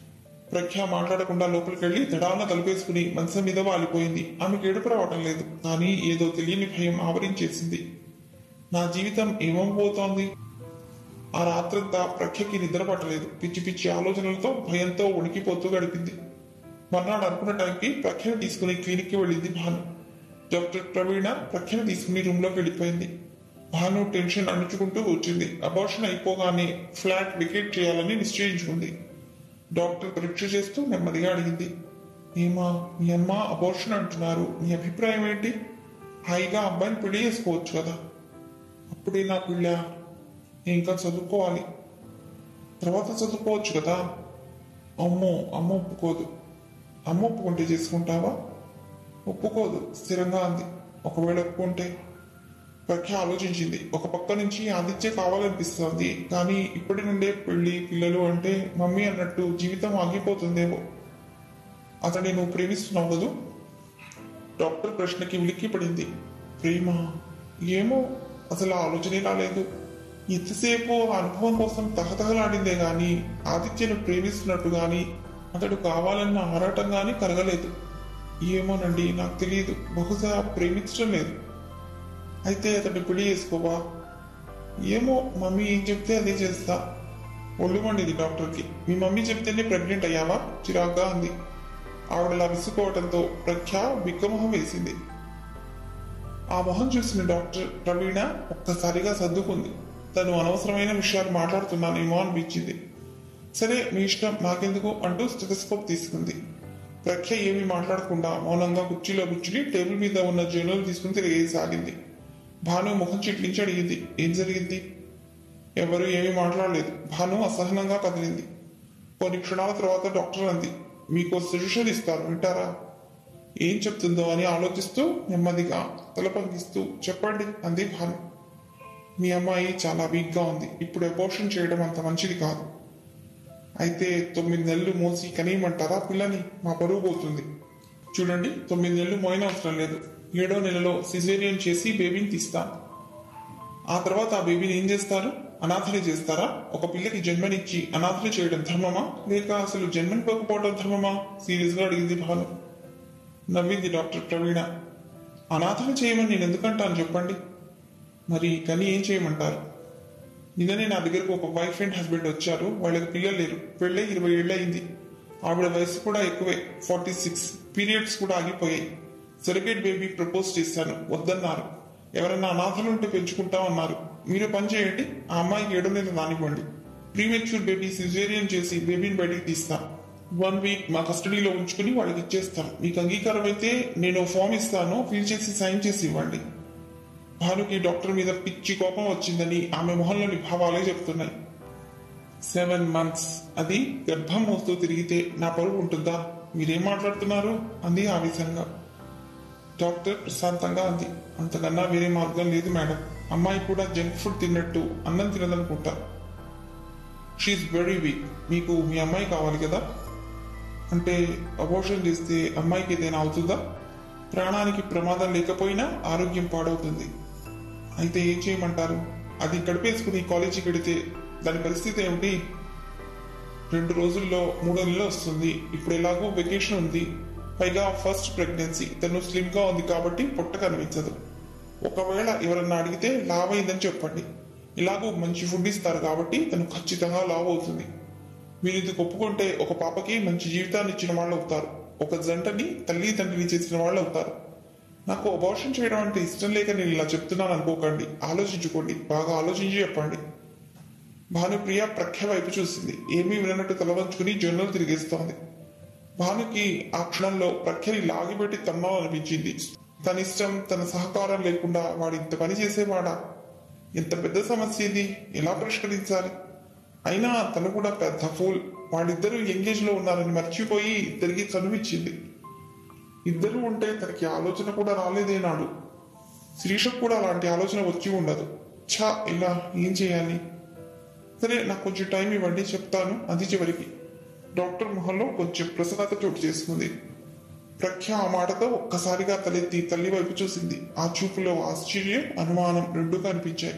S1: ప్రఖ్య మాట్లాడకుండా లోపలికి వెళ్లి దడాన తలుపేసుకుని మనసు మీద వాలిపోయింది ఆమెకు ఏడుపు రావటం లేదు కానీ ఏదో తెలియని భయం ఆవరించేసింది నా జీవితం ఏమవబోతోంది ఆ రాత్రంతా ప్రఖ్యకి నిద్ర పట్టలేదు పిచ్చి పిచ్చి ఆలోచనలతో భయంతో ఉనికిపోతూ గడిపింది మర్నాడు అనుకున్న టైంకి ప్రఖ్యను తీసుకుని క్లినిక్కి వెళ్ళింది భాను డాక్టర్ ప్రవీణ ప్రఖ్యను తీసుకుని రూమ్లోకి వెళ్ళిపోయింది భాను టెన్షన్ అణుచుకుంటూ వచ్చింది అబార్షన్ అయిపోగానే ఫ్లాట్ వికెట్ చేయాలని నిశ్చయించుకుంది డాక్టర్ పరీక్ష చేస్తూ నెమ్మదిగా అడిగింది ఏమా మీ అమ్మ అబార్షన్ అంటున్నారు మీ అభిప్రాయం ఏంటి హాయిగా అబ్బాయిని పెళ్లి చేసుకోవచ్చు కదా అప్పుడే నా పిల్ల ఇంకా చదువుకోవాలి తర్వాత చదువుకోవచ్చు కదా అమ్మో అమ్మ ఒప్పుకోదు అమ్మ ఒప్పుకుంటే చేసుకుంటావా ఒప్పుకోదు స్థిరంగా అంది ఒకవేళ ఒప్పుకుంటే ప్రఖ్య ఆలోచించింది ఒక పక్క నుంచి ఆదిత్య కావాలనిపిస్తోంది కానీ ఇప్పటి నుండే పెళ్లి పిల్లలు అంటే మమ్మీ అన్నట్టు జీవితం ఆగిపోతుందేమో అతన్ని నువ్వు ప్రేమిస్తున్నావు కదూ డాక్టర్ ప్రశ్నకి ఉలిక్కి పడింది ప్రేమ ఏమో అసలు ఆలోచనే రాలేదు ఎంతసేపు ఆ అనుభవం కోసం తహతహలాడిందే గాని ఆదిత్యను ప్రేమిస్తున్నట్టు గాని అతడు కావాలన్న ఆరాటం గాని కలగలేదు ఏమోనండి నాకు తెలియదు బహుశా ప్రేమించడం లేదు అయితే అతన్ని పెళ్లి చేసుకోవా ఏమో మమ్మీ ఏం చెప్తే అదే చేస్తా ఒళ్ళు మండిది డాక్టర్కి మీ మమ్మీ చెప్తేనే ప్రెగ్నెంట్ అయ్యావా చిరాగ్గా అంది ఆవిడలా విసుకోవడంతో ప్రఖ్య బిక్కమొహం వేసింది ఆ మొహం చూసిన డాక్టర్ ప్రవీణ ఒక్కసారిగా సర్దుకుంది తను అనవసరమైన విషయాలు మాట్లాడుతున్నానేమో అనిపించింది సరే మీ ఇష్టం నాకెందుకు అంటూ స్టెథోస్కోప్ తీసుకుంది ప్రఖ్య ఏమీ మాట్లాడకుండా మౌనంగా కుర్చీలో కూర్చుని టేబుల్ మీద ఉన్న జర్నల్ తీసుకుని తిరిగేసాగింది భాను ముఖం చిట్లించి అడిగింది ఏం జరిగింది ఎవరు ఏమీ మాట్లాడలేదు భాను అసహనంగా కదిలింది కొన్ని క్షణాల తర్వాత డాక్టర్ అంది మీకు సజెషన్ ఇస్తారు వింటారా ఏం చెప్తుందో అని ఆలోచిస్తూ నెమ్మదిగా తల పంగిస్తూ చెప్పండి అంది భాను మీ అమ్మాయి చాలా వీక్గా ఉంది ఇప్పుడు అబోర్షన్ చేయడం అంత మంచిది కాదు అయితే తొమ్మిది నెలలు మోసి కనీయమంటారా పిల్లని మా బరువు పోతుంది చూడండి తొమ్మిది నెలలు మోయన అవసరం లేదు ఏడో నెలలో సిజేరియన్ చేసి బేబీని తీస్తాను ఆ తర్వాత ఆ బేబీని ఏం చేస్తారు అనాథని చేస్తారా ఒక పిల్లకి జన్మనిచ్చి అనాథని చేయడం ధర్మమా లేక అసలు జన్మనివ్వకపోవడం ధర్మమా సీరియస్ గా అడిగింది భాను నవ్వింది డాక్టర్ ప్రవీణ అనాథని చేయమని నేను ఎందుకంటాను చెప్పండి మరి కని ఏం చేయమంటారు నిన్ననే నా దగ్గరకు ఒక వైఫ్ అండ్ హస్బెండ్ వచ్చారు వాళ్ళకి పిల్లలు లేరు పెళ్ళై ఇరవై ఏళ్ళు అయింది ఆవిడ వయసు కూడా ఎక్కువే ఫార్టీ సిక్స్ పీరియడ్స్ కూడా ఆగిపోయాయి సెరగేట్ బేబీ ప్రపోజ్ చేశాను వద్దన్నారు ఎవరైనా అనాథలు ఉంటే పెంచుకుంటామన్నారు మీరు పని చేయండి ఆ అమ్మాయికి ఏడు నెలలు రానివ్వండి ప్రీమెచ్యూర్ బేబీ సిజేరియన్ చేసి బేబీని బయటికి తీస్తా వన్ వీక్ మా కస్టడీలో ఉంచుకుని వాళ్ళకి ఇచ్చేస్తాం మీకు అంగీకారం అయితే నేను ఫామ్ ఇస్తాను ఫిల్ చేసి సైన్ చేసి ఇవ్వండి భానుకి డాక్టర్ మీద పిచ్చి కోపం వచ్చిందని ఆమె మొహంలోని భావాలే చెప్తున్నాయి సెవెన్ మంత్స్ అది గర్భం మోస్తూ తిరిగితే నా పరువు ఉంటుందా మీరేం మాట్లాడుతున్నారు అంది ఆవేశంగా డాక్టర్ ప్రశాంతంగా అంది అంతకన్నా వేరే మార్గం లేదు మేడం అమ్మాయి కూడా జంక్ ఫుడ్ తిన్నట్టు అన్నం తినదనుకుంటా షీఈ్ వెరీ వీక్ మీకు మీ అమ్మాయి కావాలి కదా అంటే అబోషన్ చేస్తే అమ్మాయికి ఏదైనా అవుతుందా ప్రాణానికి ప్రమాదం లేకపోయినా ఆరోగ్యం పాడవుతుంది అయితే ఏం చేయమంటారు అది గడిపేసుకుని కాలేజీకి వెడితే దాని పరిస్థితి ఏమిటి రెండు రోజుల్లో మూడో నెలలు వస్తుంది ఇప్పుడు ఎలాగో వెకేషన్ ఉంది పైగా ఫస్ట్ ప్రెగ్నెన్సీ తను స్లిమ్ గా ఉంది కాబట్టి పొట్ట కనిపించదు ఒకవేళ ఎవరన్నా అడిగితే లావ్ అయిందని చెప్పండి ఇలాగో మంచి ఫుడ్ ఇస్తారు కాబట్టి తను ఖచ్చితంగా లావ్ అవుతుంది మీరు ఇది ఒప్పుకుంటే ఒక పాపకి మంచి జీవితాన్ని ఇచ్చిన వాళ్ళు అవుతారు ఒక జంటని తల్లి తండ్రిని చేసిన వాళ్ళు అవుతారు నాకు అబార్షన్ చేయడం అంటే ఇష్టం లేక నేను ఇలా చెప్తున్నాను అనుకోకండి ఆలోచించుకోండి బాగా ఆలోచించి చెప్పండి భానుప్రియ ప్రఖ్య వైపు చూసింది ఏమీ వినట్టు తలవంచుకుని జొన్నలు తిరిగేస్తోంది భానుకి ఆ క్షణంలో ప్రఖ్యని లాగిపెట్టి తమ్మాలనిపించింది తన ఇష్టం తన సహకారం లేకుండా వాడు ఇంత పని చేసేవాడా ఎంత పెద్ద సమస్య ఇది ఎలా పరిష్కరించాలి అయినా తను కూడా పెద్ద ఫూల్ వాళ్ళిద్దరూ ఎంగేజ్ లో ఉన్నారని మర్చిపోయి ఇద్దరికి చనువిచ్చింది ఇద్దరు ఉంటే తనకి ఆలోచన కూడా రాలేదేనాడు శిరీషకు కూడా అలాంటి ఆలోచన వచ్చి ఉండదు ఛా ఇలా ఏం చేయాలి సరే నాకు కొంచెం టైం ఇవ్వండి చెప్తాను అది చివరికి డాక్టర్ మొహంలో కొంచెం ప్రసన్నత చోటు చేసుకుంది ప్రఖ్య ఆ మాటతో ఒక్కసారిగా తలెత్తి తల్లి వైపు చూసింది ఆ చూపులో ఆశ్చర్యం అనుమానం రెండూ కనిపించాయి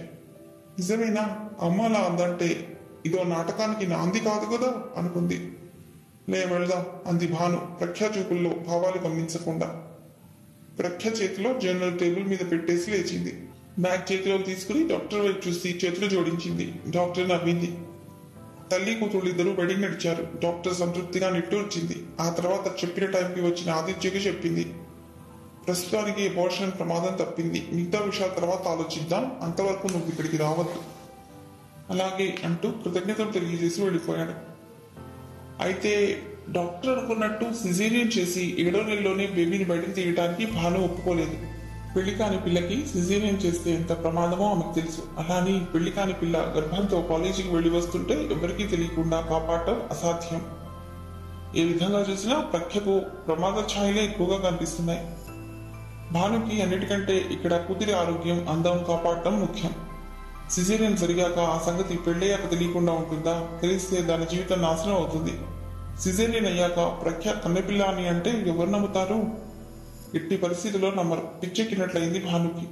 S1: నిజమేనా అమ్మ అలా అందంటే ఇదో నాటకానికి నాంది కాదు కదా అనుకుంది లే వెళ్దాం అంది భాను ప్రఖ్యా చూపుల్లో భావాలు గమనించకుండా ప్రఖ్య చేతిలో జనరల్ టేబుల్ మీద పెట్టేసి లేచింది బ్యాగ్ చేతిలో తీసుకుని డాక్టర్ వైపు చూసి చేతులు జోడించింది డాక్టర్ నవ్వింది తల్లి కూతురు ఇద్దరు బయటికి నడిచారు డాక్టర్ సంతృప్తిగా నిట్టూర్చింది ఆ తర్వాత చెప్పిన టైంకి వచ్చిన ఆదిత్యకి చెప్పింది ప్రస్తుతానికి అబోర్షన్ ప్రమాదం తప్పింది మిగతా విషయాల తర్వాత ఆలోచిద్దాం అంతవరకు నువ్వు ఇక్కడికి రావద్దు అలాగే అంటూ కృతజ్ఞతలు తెలియజేసి వెళ్ళిపోయాడు అయితే డాక్టర్ అనుకున్నట్టు సిజేరియన్ చేసి ఏడో నెలలోనే బేబీని బయటకు తీయడానికి భాను ఒప్పుకోలేదు పెళ్లి కాని పిల్లకి సిజేరియన్ చేస్తే ఎంత ప్రమాదమో ఆమెకు తెలుసు అలాని పెళ్లి కాని పిల్ల గర్భంతో కాలేజీకి వెళ్లి వస్తుంటే ఎవరికీ తెలియకుండా కాపాడటం అసాధ్యం ఏ విధంగా చూసినా ప్రఖ్యకు ప్రమాద ఛాయలే ఎక్కువగా కనిపిస్తున్నాయి భానుకి అన్నిటికంటే ఇక్కడ కూతురి ఆరోగ్యం అందం కాపాడటం ముఖ్యం సిజేరియన్ జరిగాక ఆ సంగతి పెళ్ళయ్యాక తెలియకుండా ఉంటుందా తెలిస్తే దాని జీవితం నాశనం అవుతుంది సిజేరియన్ అయ్యాక ప్రఖ్య కన్నెపిల్ల అని అంటే ఎవరు నమ్ముతారు ఎట్టి పరిస్థితుల్లో నమ్మరు పిచ్చెక్కినట్లయింది భానుకి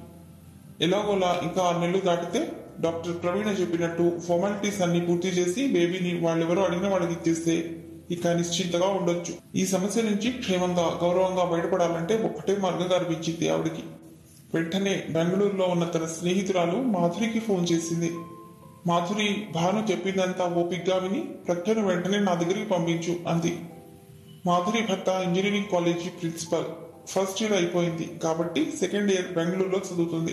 S1: ఎలాగోలా ఇంకా ఆరు నెలలు దాటితే డాక్టర్ ప్రవీణ చెప్పినట్టు ఫార్మాలిటీస్ అన్ని పూర్తి చేసి బేబీని వాళ్ళెవరో అడిగిన వాళ్ళకి ఇచ్చేస్తే ఇక నిశ్చింతగా ఉండొచ్చు ఈ సమస్య నుంచి క్షేమంగా గౌరవంగా బయటపడాలంటే ఒక్కటే మార్గంగా అనిపించింది ఆవిడికి వెంటనే బెంగళూరులో ఉన్న తన స్నేహితురాలు మాధురికి ఫోన్ చేసింది మాధురి భాను చెప్పిందంతా ఓపిగ్గా విని ప్రఖ్యను వెంటనే నా దగ్గరికి పంపించు అంది మాధురి భర్త engineering college principal first year అయిపోయింది కాబట్టి సెకండ్ ఇయర్ బెంగళూరులో చదువుతుంది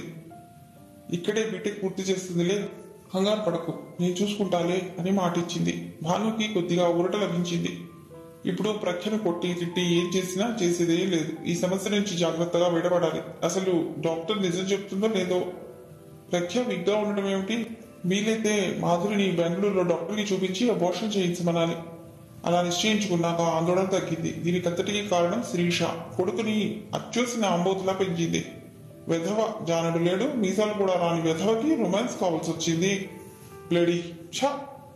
S1: ఇక్కడే బీటెక్ పూర్తి చేస్తుందిలే కంగారు పడకు నేను చూసుకుంటాలే అని మాటిచ్చింది భానుకి కొద్దిగా ఊరట లభించింది ఇప్పుడు ప్రఖ్యను కొట్టి తిట్టి ఏం చేసినా చేసేదే లేదు ఈ సమస్య నుంచి జాగ్రత్తగా బయటపడాలి అసలు డాక్టర్ నిజం చెప్తుందో లేదో ప్రఖ్య విగ్గా ఉండడం ఏమిటి వీలైతే మాధురిని బెంగళూరులో డాక్టర్కి చూపించి అబోర్షన్ చేయించమనాలి అలా నిశ్చయించుకున్నాక ఆందోళన తగ్గింది దీనికంతటికీ కారణం శిరీష కొడుకుని అచ్చూసిన ఆంబోతులా పెంచింది వెధవ జానడు లేడు మీసాలు కూడా రాని వెధవకి రొమాన్స్ కావాల్సి వచ్చింది బ్లడీ ఛా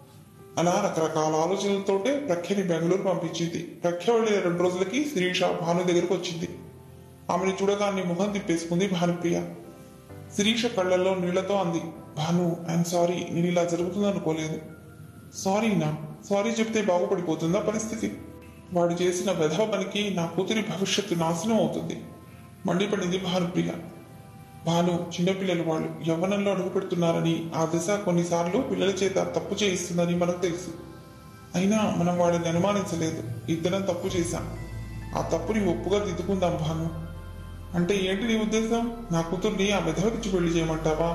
S1: అలా రకరకాల ఆలోచనలతోటే ప్రఖ్యని బెంగళూరు పంపించింది ప్రఖ్య వెళ్ళిన రెండు రోజులకి శిరీష భాను దగ్గరకు వచ్చింది ఆమెను చూడగానే ముఖం తిప్పేసుకుంది భానుప్రియ శిరీష కళ్ళల్లో నీళ్లతో అంది భాను ఐఎమ్ సారీ నేను ఇలా జరుగుతుందనుకోలేదు సారీ నా సారీ చెప్తే బాగుపడిపోతుందా పరిస్థితి వాడు చేసిన వెధవ పనికి నా కూతురి భవిష్యత్తు నాశనం అవుతుంది మండిపడింది భానుప్రియ భాను చిన్నపిల్లలు వాళ్ళు యవ్వనంలో అడుగు పెడుతున్నారని ఆ దశ కొన్నిసార్లు పిల్లల చేత తప్పు చేయిస్తుందని మనకు తెలుసు అయినా మనం వాడిని అనుమానించలేదు ఇద్దరం తప్పు చేశాం ఆ తప్పుని ఒప్పుగా దిద్దుకుందాం భాను అంటే ఏంటి నీ ఉద్దేశం నా కూతుర్ని ఆ వెధవకిచ్చి పెళ్లి చేయమంటావా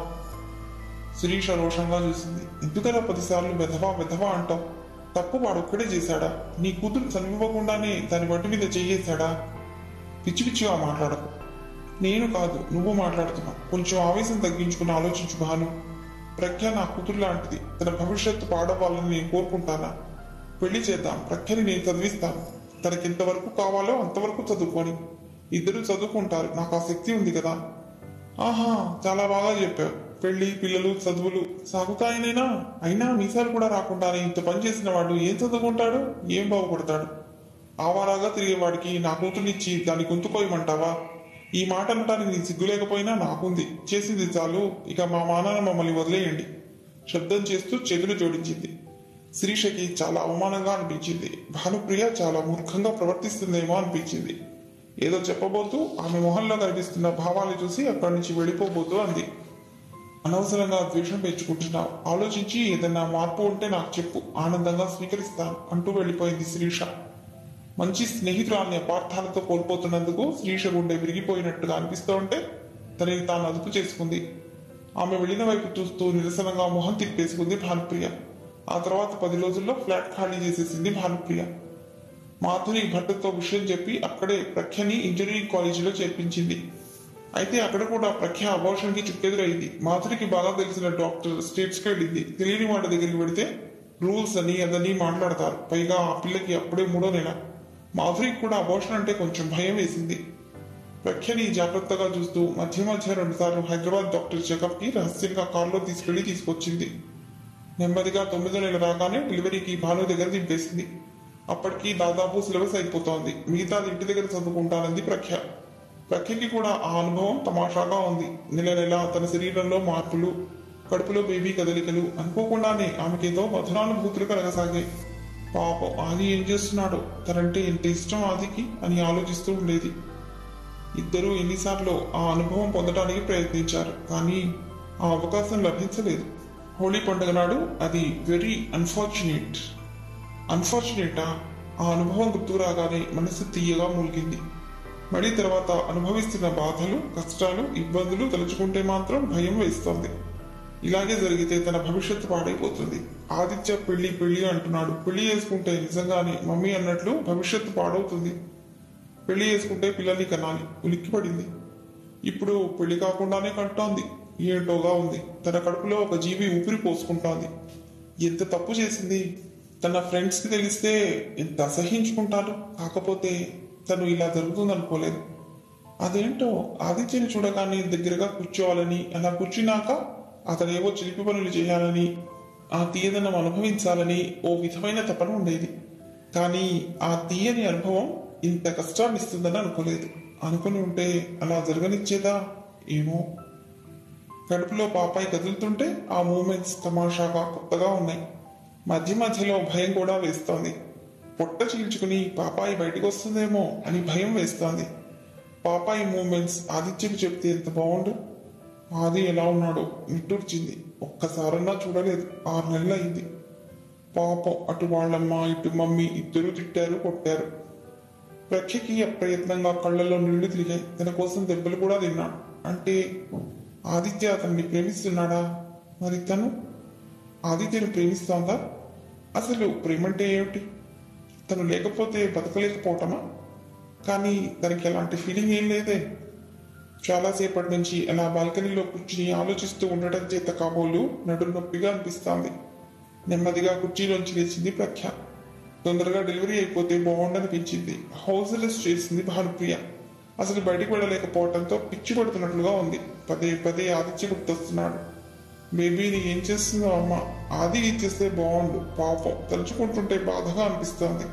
S1: శిరీష రోషంగా చూసింది ఎందుకలా పదిసార్లు వెధవా వెధవా అంటావు తప్పు వాడు ఒక్కడే చేశాడా నీ కూతురు చనివ్వకుండానే దాని వంటి మీద చెయ్యేశాడా పిచ్చి పిచ్చిగా మాట్లాడకు నేను కాదు నువ్వు మాట్లాడుతున్నావు కొంచెం ఆవేశం తగ్గించుకుని ఆలోచించు భాను ప్రఖ్య నా కూతురు లాంటిది తన భవిష్యత్తు పాడవాలని నేను కోరుకుంటానా పెళ్లి చేద్దాం ప్రఖ్యని నేను చదివిస్తాను తనకి ఎంతవరకు కావాలో అంతవరకు చదువుకొని ఇద్దరు చదువుకుంటారు నాకు ఆ శక్తి ఉంది కదా ఆహా చాలా బాగా చెప్పావు పెళ్లి పిల్లలు చదువులు సాగుతాయనైనా అయినా మీసాలు కూడా రాకుండానే ఇంత పని చేసిన వాడు ఏం చదువుకుంటాడు ఏం బాగుపడతాడు ఆవారాగా తిరిగేవాడికి నా కూతుర్నిచ్చి దాన్ని గొంతుకోయమంటావా ఈ మాట అనటానికి నీ సిగ్గు లేకపోయినా నాకుంది చేసింది చాలు ఇక మా మానాన్న మమ్మల్ని వదిలేయండి శబ్దం చేస్తూ చేతులు జోడించింది శిరీషకి చాలా అవమానంగా అనిపించింది భానుప్రియ చాలా మూర్ఖంగా ప్రవర్తిస్తుందేమో అనిపించింది ఏదో చెప్పబోతూ ఆమె మొహంలో కనిపిస్తున్న భావాలు చూసి అక్కడి నుంచి వెళ్ళిపోబోతూ అంది అనవసరంగా ద్వేషం పెంచుకుంటున్నావు ఆలోచించి ఏదైనా మార్పు ఉంటే నాకు చెప్పు ఆనందంగా స్వీకరిస్తాను అంటూ వెళ్ళిపోయింది శిరీష మంచి స్నేహితురాల్ని అపార్థాలతో కోల్పోతున్నందుకు శ్రీష గుండె విరిగిపోయినట్టుగా అనిపిస్తూ ఉంటే తనని తాను అదుపు చేసుకుంది ఆమె వెళ్ళిన వైపు చూస్తూ నిరసనంగా మొహం తిప్పేసుకుంది భానుప్రియ ఆ తర్వాత పది రోజుల్లో ఫ్లాట్ ఖాళీ చేసేసింది భానుప్రియ మాధురి భర్తతో విషయం చెప్పి అక్కడే ప్రఖ్యని ఇంజనీరింగ్ కాలేజీలో చేర్పించింది అయితే అక్కడ కూడా ప్రఖ్య అబోషన్ కి చుక్కెదురైంది మాధురికి బాగా తెలిసిన డాక్టర్ స్టేట్స్ కి వెళ్ళింది తెలియని వాళ్ళ దగ్గరికి వెడితే రూల్స్ అని అదని మాట్లాడతారు పైగా ఆ పిల్లకి అప్పుడే మూడో నెల మాధురికి కూడా అబోషన్ అంటే కొంచెం భయం వేసింది ప్రఖ్యని జాగ్రత్తగా చూస్తూ మధ్య మధ్య రెండుసార్లు హైదరాబాద్ డాక్టర్ చెకప్ కి రహస్యంగా కారులో తీసుకెళ్లి తీసుకొచ్చింది నెమ్మదిగా తొమ్మిదో నెల రాగానే డెలివరీకి భాను దగ్గర దింపేసింది అప్పటికి దాదాపు సిలబస్ అయిపోతోంది మిగతాది ఇంటి దగ్గర చదువుకుంటానంది ప్రఖ్య ప్రఖ్యకి కూడా ఆ అనుభవం తమాషాగా ఉంది నెల నెల తన శరీరంలో మార్పులు కడుపులో బేబీ కదలికలు అనుకోకుండానే ఆమెకేదో మధురానుభూతులు కలగసాగాయి పాపం ఆది ఏం చేస్తున్నాడో తనంటే ఎంత ఇష్టం ఆదికి అని ఆలోచిస్తూ ఉండేది ఇద్దరూ ఎన్నిసార్లు ఆ అనుభవం పొందడానికి ప్రయత్నించారు కానీ ఆ అవకాశం లభించలేదు హోళీ పండుగ నాడు అది వెరీ అన్ఫార్చునేట్ అన్ఫార్చునేటా ఆ అనుభవం గుర్తుకు రాగానే మనసు తీయగా మూలిగింది మళ్ళీ తర్వాత అనుభవిస్తున్న బాధలు కష్టాలు ఇబ్బందులు తలుచుకుంటే మాత్రం భయం వేస్తోంది ఇలాగే జరిగితే తన భవిష్యత్తు పాడైపోతుంది ఆదిత్య పెళ్లి పెళ్లి అంటున్నాడు పెళ్లి చేసుకుంటే నిజంగానే మమ్మీ అన్నట్లు భవిష్యత్తు పాడవుతుంది పెళ్లి చేసుకుంటే పిల్లల్ని కనాలి ఉలిక్కిపడింది ఇప్పుడు పెళ్లి కాకుండానే కంటోంది ఏంటోగా ఉంది తన కడుపులో ఒక జీవి ఊపిరి పోసుకుంటోంది ఎంత తప్పు చేసింది తన ఫ్రెండ్స్ కి తెలిస్తే ఎంత అసహించుకుంటారు కాకపోతే తను ఇలా జరుగుతుంది అనుకోలేదు అదేంటో ఆదిత్యని చూడగానే దగ్గరగా కూర్చోవాలని అలా కూర్చున్నాక అతనేవో చిలిపి పనులు చేయాలని ఆ తీయదనం అనుభవించాలని ఓ విధమైన తపన ఉండేది కానీ ఆ తీయని అనుభవం ఇంత కష్టాన్ని ఇస్తుందని అనుకోలేదు అనుకుని ఉంటే అలా జరగనిచ్చేదా ఏమో కడుపులో పాపాయి కదులుతుంటే ఆ మూమెంట్స్ తమాషాగా కొత్తగా ఉన్నాయి మధ్య మధ్యలో భయం కూడా వేస్తోంది పొట్ట చీల్చుకుని పాపాయి బయటకు వస్తుందేమో అని భయం వేస్తోంది పాపాయి మూమెంట్స్ ఆదిత్యకు చెప్తే ఎంత బాగుండు ఆది ఎలా ఉన్నాడో నిట్టూర్చింది ఒక్కసారన్నా చూడలేదు ఆరు నెలలు అయింది పాపం అటు వాళ్ళమ్మ ఇటు మమ్మీ ఇద్దరు తిట్టారు కొట్టారు ప్రఖ్యకి అప్రయత్నంగా కళ్ళలో నీళ్లు తిరిగాయి తన కోసం దెబ్బలు కూడా తిన్నాడు అంటే ఆదిత్య అతన్ని ప్రేమిస్తున్నాడా మరి తను ఆదిత్యను ప్రేమిస్తోందా అసలు ప్రేమంటే ఏమిటి తను లేకపోతే బతకలేకపోవటమా కానీ తనకి అలాంటి ఫీలింగ్ ఏం లేదే చాలాసేపటి నుంచి అలా బాల్కనీలో కూర్చుని ఆలోచిస్తూ ఉండటం చేత కాబోలు నడు నొప్పిగా అనిపిస్తోంది నెమ్మదిగా కుర్చీలోంచి లేచింది ప్రఖ్య తొందరగా డెలివరీ అయిపోతే బాగుండనిపించింది హౌస్ అరెస్ట్ చేసింది భానుప్రియ అసలు బయటికి వెళ్ళలేకపోవడంతో పిచ్చి పడుతున్నట్లుగా ఉంది పదే పదే ఆదిత్య గుర్తొస్తున్నాడు బేబీని ఏం చేస్తుందో అమ్మ ఆది ఇచ్చేస్తే బాగుండు పాపం తలుచుకుంటుంటే బాధగా అనిపిస్తోంది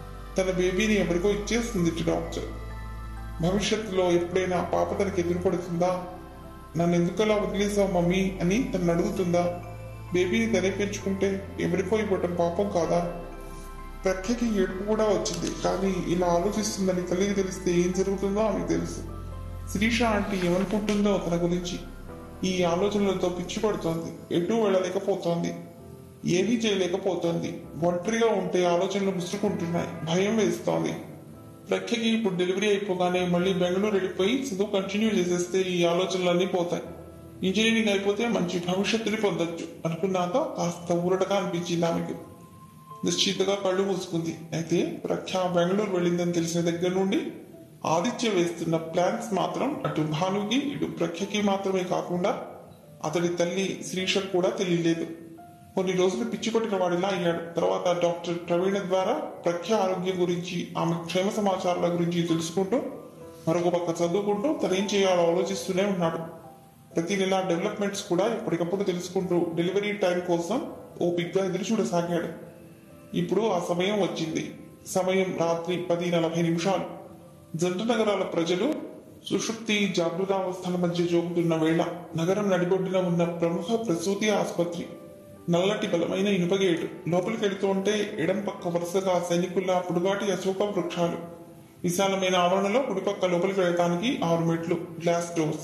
S1: తన బేబీని ఎవరికో ఇచ్చేస్తుంది ఇటు డాక్టర్ భవిష్యత్తులో ఎప్పుడైనా పాప తనకి ఎదురుపడుతుందా నన్ను ఎందుకలా వదిలేసావు మమ్మీ అని తను అడుగుతుందా బేబీని తనే పెంచుకుంటే ఎవరికో ఇవ్వటం పాపం కాదా ప్రఖ్యకి ఏడుపు కూడా వచ్చింది కానీ ఇలా ఆలోచిస్తుందని తల్లికి తెలిస్తే ఏం జరుగుతుందో ఆమెకు తెలుసు శిరీష ఆంటీ ఏమనుకుంటుందో తన గురించి ఈ ఆలోచనలతో పిచ్చి పడుతోంది ఎటు వెళ్ళలేకపోతోంది ఏమీ చేయలేకపోతోంది ఒంటరిగా ఉంటే ఆలోచనలు ముసురుకుంటున్నాయి భయం వేస్తోంది ప్రఖ్యకి ఇప్పుడు డెలివరీ అయిపోగానే మళ్ళీ బెంగళూరు వెళ్ళిపోయి చదువు కంటిన్యూ చేసేస్తే ఈ ఆలోచనలన్నీ పోతాయి ఇంజనీరింగ్ అయిపోతే మంచి భవిష్యత్తుని పొందొచ్చు అనుకున్నాక కాస్త ఊరటగా అనిపించింది ఆమెకు నిశ్చితగా కళ్ళు మూసుకుంది అయితే ప్రఖ్య బెంగళూరు వెళ్ళిందని తెలిసిన దగ్గర నుండి ఆదిత్య వేస్తున్న ప్లాన్స్ మాత్రం అటు భానుకి ఇటు ప్రఖ్యకి మాత్రమే కాకుండా అతడి తల్లి శ్రీషకు కూడా తెలియలేదు కొన్ని రోజులు పిచ్చి కొట్టిన వాడిలా అయ్యాడు తర్వాత డాక్టర్ ప్రవీణ ద్వారా ప్రఖ్య ఆరోగ్యం గురించి ఆమె క్షేమ సమాచారాల గురించి తెలుసుకుంటూ మరొక పక్క చదువుకుంటూ తనేం చేయాలో ఆలోచిస్తూనే ఉన్నాడు ప్రతి నెల డెవలప్మెంట్స్ కూడా ఎప్పటికప్పుడు తెలుసుకుంటూ డెలివరీ టైం కోసం ఓపిగ్గా ఎదురు చూడసాగాడు ఇప్పుడు ఆ సమయం వచ్చింది సమయం రాత్రి పది నలభై నిమిషాలు జంట నగరాల ప్రజలు సుషుప్తి జాగృతావస్థల మధ్య జోగుతున్న వేళ నగరం నడిబొడ్డున ఉన్న ప్రముఖ ప్రసూతి ఆసుపత్రి నల్లటి బలమైన ఇనుపగేటు లోపలికి వెళుతుంటే ఎడం పక్క వరుసగా సైనికుల పుడుగాటి అశోక వృక్షాలు విశాలమైన ఆవరణలో కుడిపక్క లోపలికి వెళ్ళటానికి ఆరు మెట్లు గ్లాస్ డోర్స్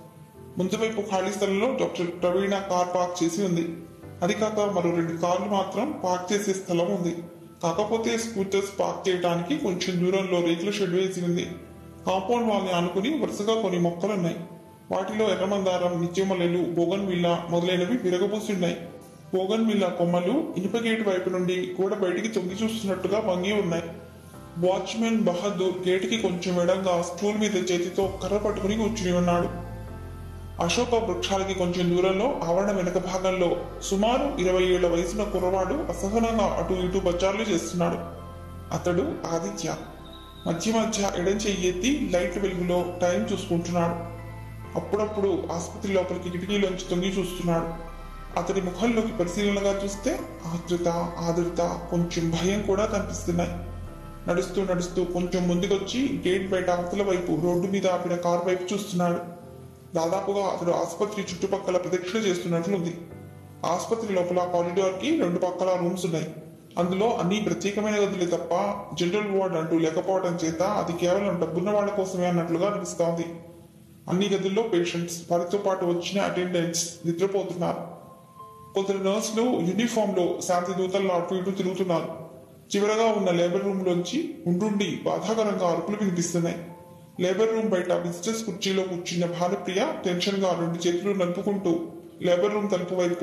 S1: ముందు వైపు ఖాళీ స్థలంలో డాక్టర్ ప్రవీణ కార్ పార్క్ చేసి ఉంది అది కాక మరో రెండు కార్లు మాత్రం పార్క్ చేసే స్థలం ఉంది కాకపోతే స్కూటర్స్ పార్క్ చేయడానికి కొంచెం దూరంలో రేకుల షెడ్ వేసి ఉంది కాంపౌండ్ వాళ్ళని ఆనుకుని వరుసగా కొన్ని మొక్కలున్నాయి వాటిలో ఎర్రమందారం నిత్యమల్లెలు బోగన్ విల్లా మొదలైనవి విరగబూసి ఉన్నాయి బోగన్ విల్లా కొమ్మలు ఇనుప గేటు వైపు నుండి గోడ బయటికి తొంగి చూస్తున్నట్టుగా వంగి ఉన్నాయి వాచ్మెన్ బహదూర్ గేటుకి కొంచెం ఎడంగా స్టూల్ మీద చేతితో కర్ర పట్టుకుని కూర్చుని ఉన్నాడు అశోక వృక్షాలకి కొంచెం దూరంలో ఆవరణ వెనుక భాగంలో సుమారు ఇరవై ఏళ్ల వయసున్న కుర్రవాడు అసహనంగా అటు ఇటు బచ్చార్లు చేస్తున్నాడు అతడు ఆదిత్య మధ్య మధ్య ఎడం చెయ్యి ఎత్తి లైట్ వెలుగులో టైం చూసుకుంటున్నాడు అప్పుడప్పుడు ఆసుపత్రి లోపలికి కిటికీలోంచి తొంగి చూస్తున్నాడు అతడి ముఖంలోకి పరిశీలనగా చూస్తే ఆతృత ఆదురత కొంచెం భయం కూడా కనిపిస్తున్నాయి నడుస్తూ నడుస్తూ కొంచెం ముందుకొచ్చి గేట్ బయట అవతల వైపు రోడ్డు మీద ఆపిన కారు వైపు చూస్తున్నాడు దాదాపుగా అతడు ఆసుపత్రి చుట్టుపక్కల ప్రదక్షిణ చేస్తున్నట్లుంది ఆసుపత్రి లోపల కారిడార్ కి రెండు పక్కల రూమ్స్ ఉన్నాయి అందులో అన్ని ప్రత్యేకమైన గదులే తప్ప జనరల్ వార్డ్ అంటూ లేకపోవడం చేత అది కేవలం డబ్బున్న వాళ్ళ కోసమే అన్నట్లుగా అనిపిస్తోంది అన్ని గదుల్లో పేషెంట్స్ వారితో పాటు వచ్చిన అటెండెంట్స్ నిద్రపోతున్నారు కొందరు నర్సులు యూనిఫామ్ లో శాంతి దూతల్లో అటు ఇటు తిరుగుతున్నారు చివరగా ఉన్న లేబర్ రూమ్ లోంచి ఉండుండి బాధాకరంగా అరుపులు వినిపిస్తున్నాయి లేబర్ రూమ్ బయట విజిటర్స్ కుర్చీలో కూర్చున్న భానుప్రియ టెన్షన్ గా రెండు చేతులు నలుపుకుంటూ లేబర్ రూమ్ తలుపు వైపు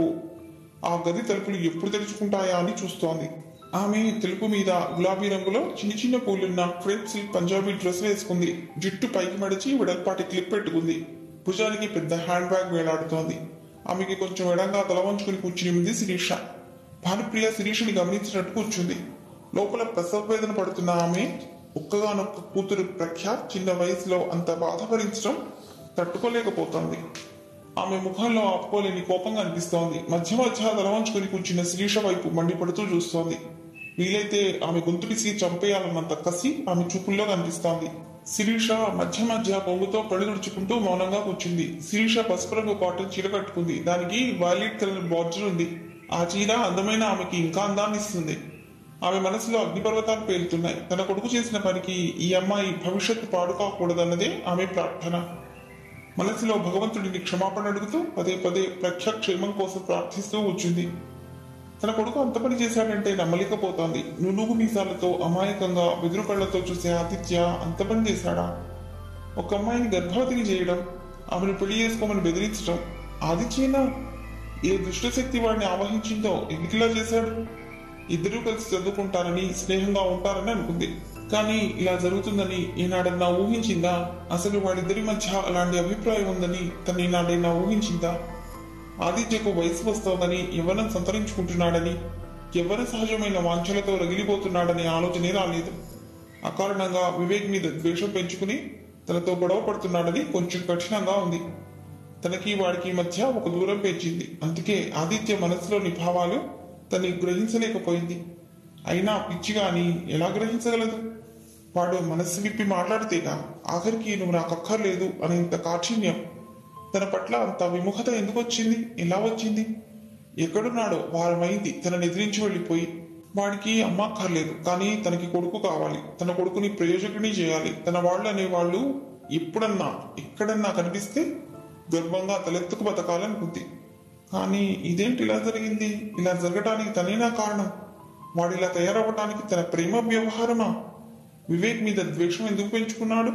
S1: ఆ గది తలుపులు ఎప్పుడు తెరుచుకుంటాయా అని చూస్తోంది ఆమె తెలుపు మీద గులాబీ రంగులో చిన్న చిన్న పూలున్న క్రేప్ సిల్క్ పంజాబీ డ్రెస్ వేసుకుంది జుట్టు పైకి మడిచి వెడల్పాటి క్లిప్ పెట్టుకుంది భుజానికి పెద్ద హ్యాండ్ బ్యాగ్ వేలాడుతోంది ఆమెకి కొంచెం ఎడంగా తల వంచుకుని కూర్చుని ఉంది శిరీష భానుప్రియ శిరీషని గమనించినట్టు కూర్చుంది లోపల ప్రసవ వేదన పడుతున్న ఆమె ఒక్కగానొక్క కూతురు ప్రఖ్య చిన్న వయసులో అంత బాధ భరించడం తట్టుకోలేకపోతోంది ఆమె ముఖంలో ఆపుకోలేని కోపంగా అనిపిస్తోంది మధ్య మధ్య తల వంచుకుని కూర్చున్న శిరీష వైపు మండిపడుతూ చూస్తోంది వీలైతే ఆమె గొంతు పిసికి చంపేయాలన్నంత కసి ఆమె చూపుల్లో కనిపిస్తోంది శిరీష మధ్య మధ్య పొంగుతో పళ్ళు తుడుచుకుంటూ మౌనంగా కూర్చుంది శిరీష పసుపు రంగు కాటన్ చీర కట్టుకుంది దానికి వైలెట్ కలర్ బార్డర్ ఉంది ఆ చీర అందమైన ఆమెకి ఇంకా అందాన్ని ఇస్తుంది ఆమె మనసులో అగ్నిపర్వతాలు పేలుతున్నాయి తన కొడుకు చేసిన పనికి ఈ అమ్మాయి భవిష్యత్తు పాడు కాకూడదన్నదే ఆమె ప్రార్థన మనసులో భగవంతుడిని క్షమాపణ అడుగుతూ పదే పదే ప్రఖ్య క్షేమం కోసం ప్రార్థిస్తూ కూర్చుంది తన కొడుకు అంత పని చేశాడంటే నమ్మలేకపోతోంది నునుగు మీసాలతో అమాయకంగా వెదురు కళ్ళతో చూసే ఆదిత్య అంత పని చేశాడా ఒక అమ్మాయిని గర్భవతిని చేయడం ఆమెను పెళ్లి చేసుకోమని బెదిరించడం ఆదిత్యేనా ఏ దుష్టశక్తి వాడిని ఆవహించిందో ఎందుకులా చేశాడు ఇద్దరూ కలిసి చదువుకుంటారని స్నేహంగా ఉంటారని అనుకుంది కానీ ఇలా జరుగుతుందని ఈనాడన్నా ఊహించిందా అసలు వాళ్ళిద్దరి మధ్య అలాంటి అభిప్రాయం ఉందని తను ఈనాడైనా ఊహించిందా ఆదిత్యకు వయసు వస్తోందని యవ్వనం సంతరించుకుంటున్నాడని యవ్వన సహజమైన వాంఛలతో రగిలిపోతున్నాడనే ఆలోచనే రాలేదు అకారణంగా వివేక్ మీద ద్వేషం పెంచుకుని తనతో గొడవ పడుతున్నాడని కొంచెం కఠినంగా ఉంది తనకి వాడికి మధ్య ఒక దూరం పెంచింది అందుకే ఆదిత్య మనసులోని భావాలు తన్ని గ్రహించలేకపోయింది అయినా పిచ్చిగాని ఎలా గ్రహించగలదు వాడు మనస్సు విప్పి మాట్లాడితేగా ఆఖరికి నువ్వు నాకు అక్కర్లేదు అనేంత కాఠిన్యం తన పట్ల అంత విముఖత ఎందుకు వచ్చింది ఎలా వచ్చింది ఎక్కడున్నాడో వారమైంది తనని ఎదిరించి వెళ్ళిపోయి వాడికి అమ్మ అక్కర్లేదు కానీ తనకి కొడుకు కావాలి తన కొడుకుని ప్రయోజకుని చేయాలి తన వాళ్ళు అనేవాళ్ళు ఎప్పుడన్నా ఎక్కడన్నా కనిపిస్తే గర్వంగా తలెత్తుకు బతకాలనుకుంది కానీ ఇదేంటి ఇలా జరిగింది ఇలా జరగటానికి తనేనా కారణం వాడిలా తయారవ్వటానికి తన ప్రేమ వ్యవహారమా వివేక్ మీద ద్వేషం ఎందుకు పెంచుకున్నాడు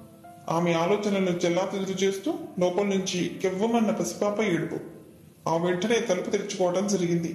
S1: ఆమె ఆలోచనలను చెల్లాచెదురు చేస్తూ లోపల నుంచి కెవ్వమన్న పసిపాప ఏడుపు ఆ వెంటనే తలుపు తెరుచుకోవడం జరిగింది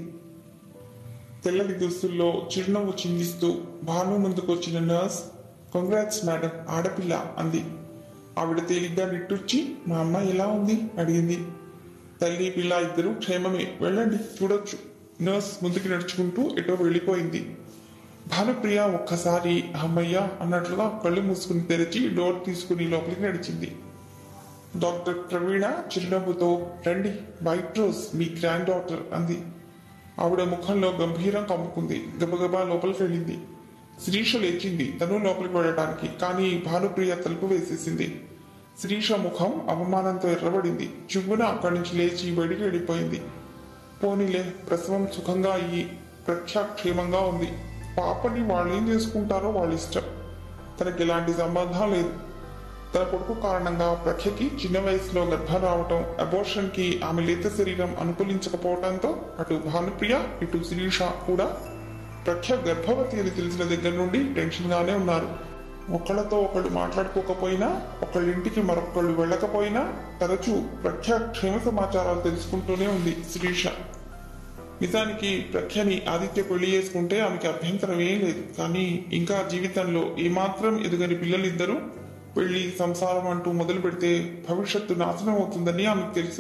S1: తెల్లని దుస్తుల్లో చిరునవ్వు చిందిస్తూ భాను ముందుకు వచ్చిన నర్స్ కంగ్రాట్స్ మేడం ఆడపిల్ల అంది ఆవిడ తేలిగ్గా నిట్టూర్చి మా అమ్మ ఎలా ఉంది అడిగింది తల్లి పిల్ల ఇద్దరు క్షేమమే వెళ్ళండి చూడొచ్చు నర్స్ ముందుకు నడుచుకుంటూ ఎటో వెళ్ళిపోయింది భానుప్రియ ఒక్కసారి అమ్మయ్య అన్నట్లుగా కళ్ళు మూసుకుని తెరిచి డోర్ తీసుకుని లోపలికి నడిచింది డాక్టర్ ప్రవీణ చిరునవ్వుతో రండి వైట్ రోజ్ మీ గ్రాండ్ డాటర్ అంది ఆవిడ ముఖంలో గంభీరం కమ్ముకుంది గబగబా లోపలికి వెళ్ళింది శిరీష లేచింది తను లోపలికి వెళ్ళడానికి కానీ భానుప్రియ తలుపు వేసేసింది శిరీష ముఖం అవమానంతో ఎర్రబడింది చువ్వున అక్కడి నుంచి లేచి బయటికి వెళ్ళిపోయింది పోనీలే ప్రసవం సుఖంగా అయ్యి ప్రఖ్యా క్షేమంగా ఉంది పాపని వాళ్ళు ఏం చేసుకుంటారో వాళ్ళ ఇష్టం తనకి ఎలాంటి సంబంధం లేదు తన కొడుకు కారణంగా ప్రఖ్యకి చిన్న వయసులో గర్భం రావటం అబోర్షన్ కి ఆమె లేత శరీరం అనుకూలించకపోవడంతో అటు భానుప్రియ ఇటు శిరీష కూడా ప్రఖ్య గర్భవతి అని తెలిసిన దగ్గర నుండి టెన్షన్ గానే ఉన్నారు ఒకళ్ళతో ఒకళ్ళు మాట్లాడుకోకపోయినా ఒకళ్ళింటికి మరొకళ్ళు వెళ్ళకపోయినా తరచూ ప్రఖ్య క్షేమ సమాచారాలు తెలుసుకుంటూనే ఉంది శిరీష నిజానికి ప్రఖ్యని ఆదిత్య పెళ్లి చేసుకుంటే ఆమెకి అభ్యంతరం ఏం లేదు కానీ ఇంకా జీవితంలో ఏమాత్రం ఎదుగని పిల్లలిద్దరూ పెళ్లి సంసారం అంటూ మొదలు పెడితే భవిష్యత్తు నాశనం అవుతుందని ఆమెకు తెలుసు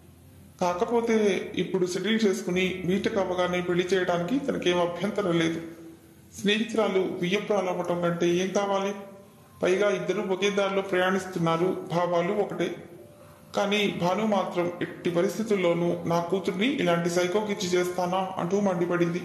S1: కాకపోతే ఇప్పుడు సెటిల్ చేసుకుని వీటకు అవ్వగానే పెళ్లి చేయడానికి తనకేం అభ్యంతరం లేదు స్నేహితురాలు వియ్యప్రాలు అవ్వటం కంటే ఏం కావాలి పైగా ఇద్దరు ఒకే దారిలో ప్రయాణిస్తున్నారు భావాలు ఒకటే కానీ భాను మాత్రం ఎట్టి పరిస్థితుల్లోనూ నా కూతుర్ని ఇలాంటి సైకోకిచ్చి చేస్తానా అంటూ మండిపడింది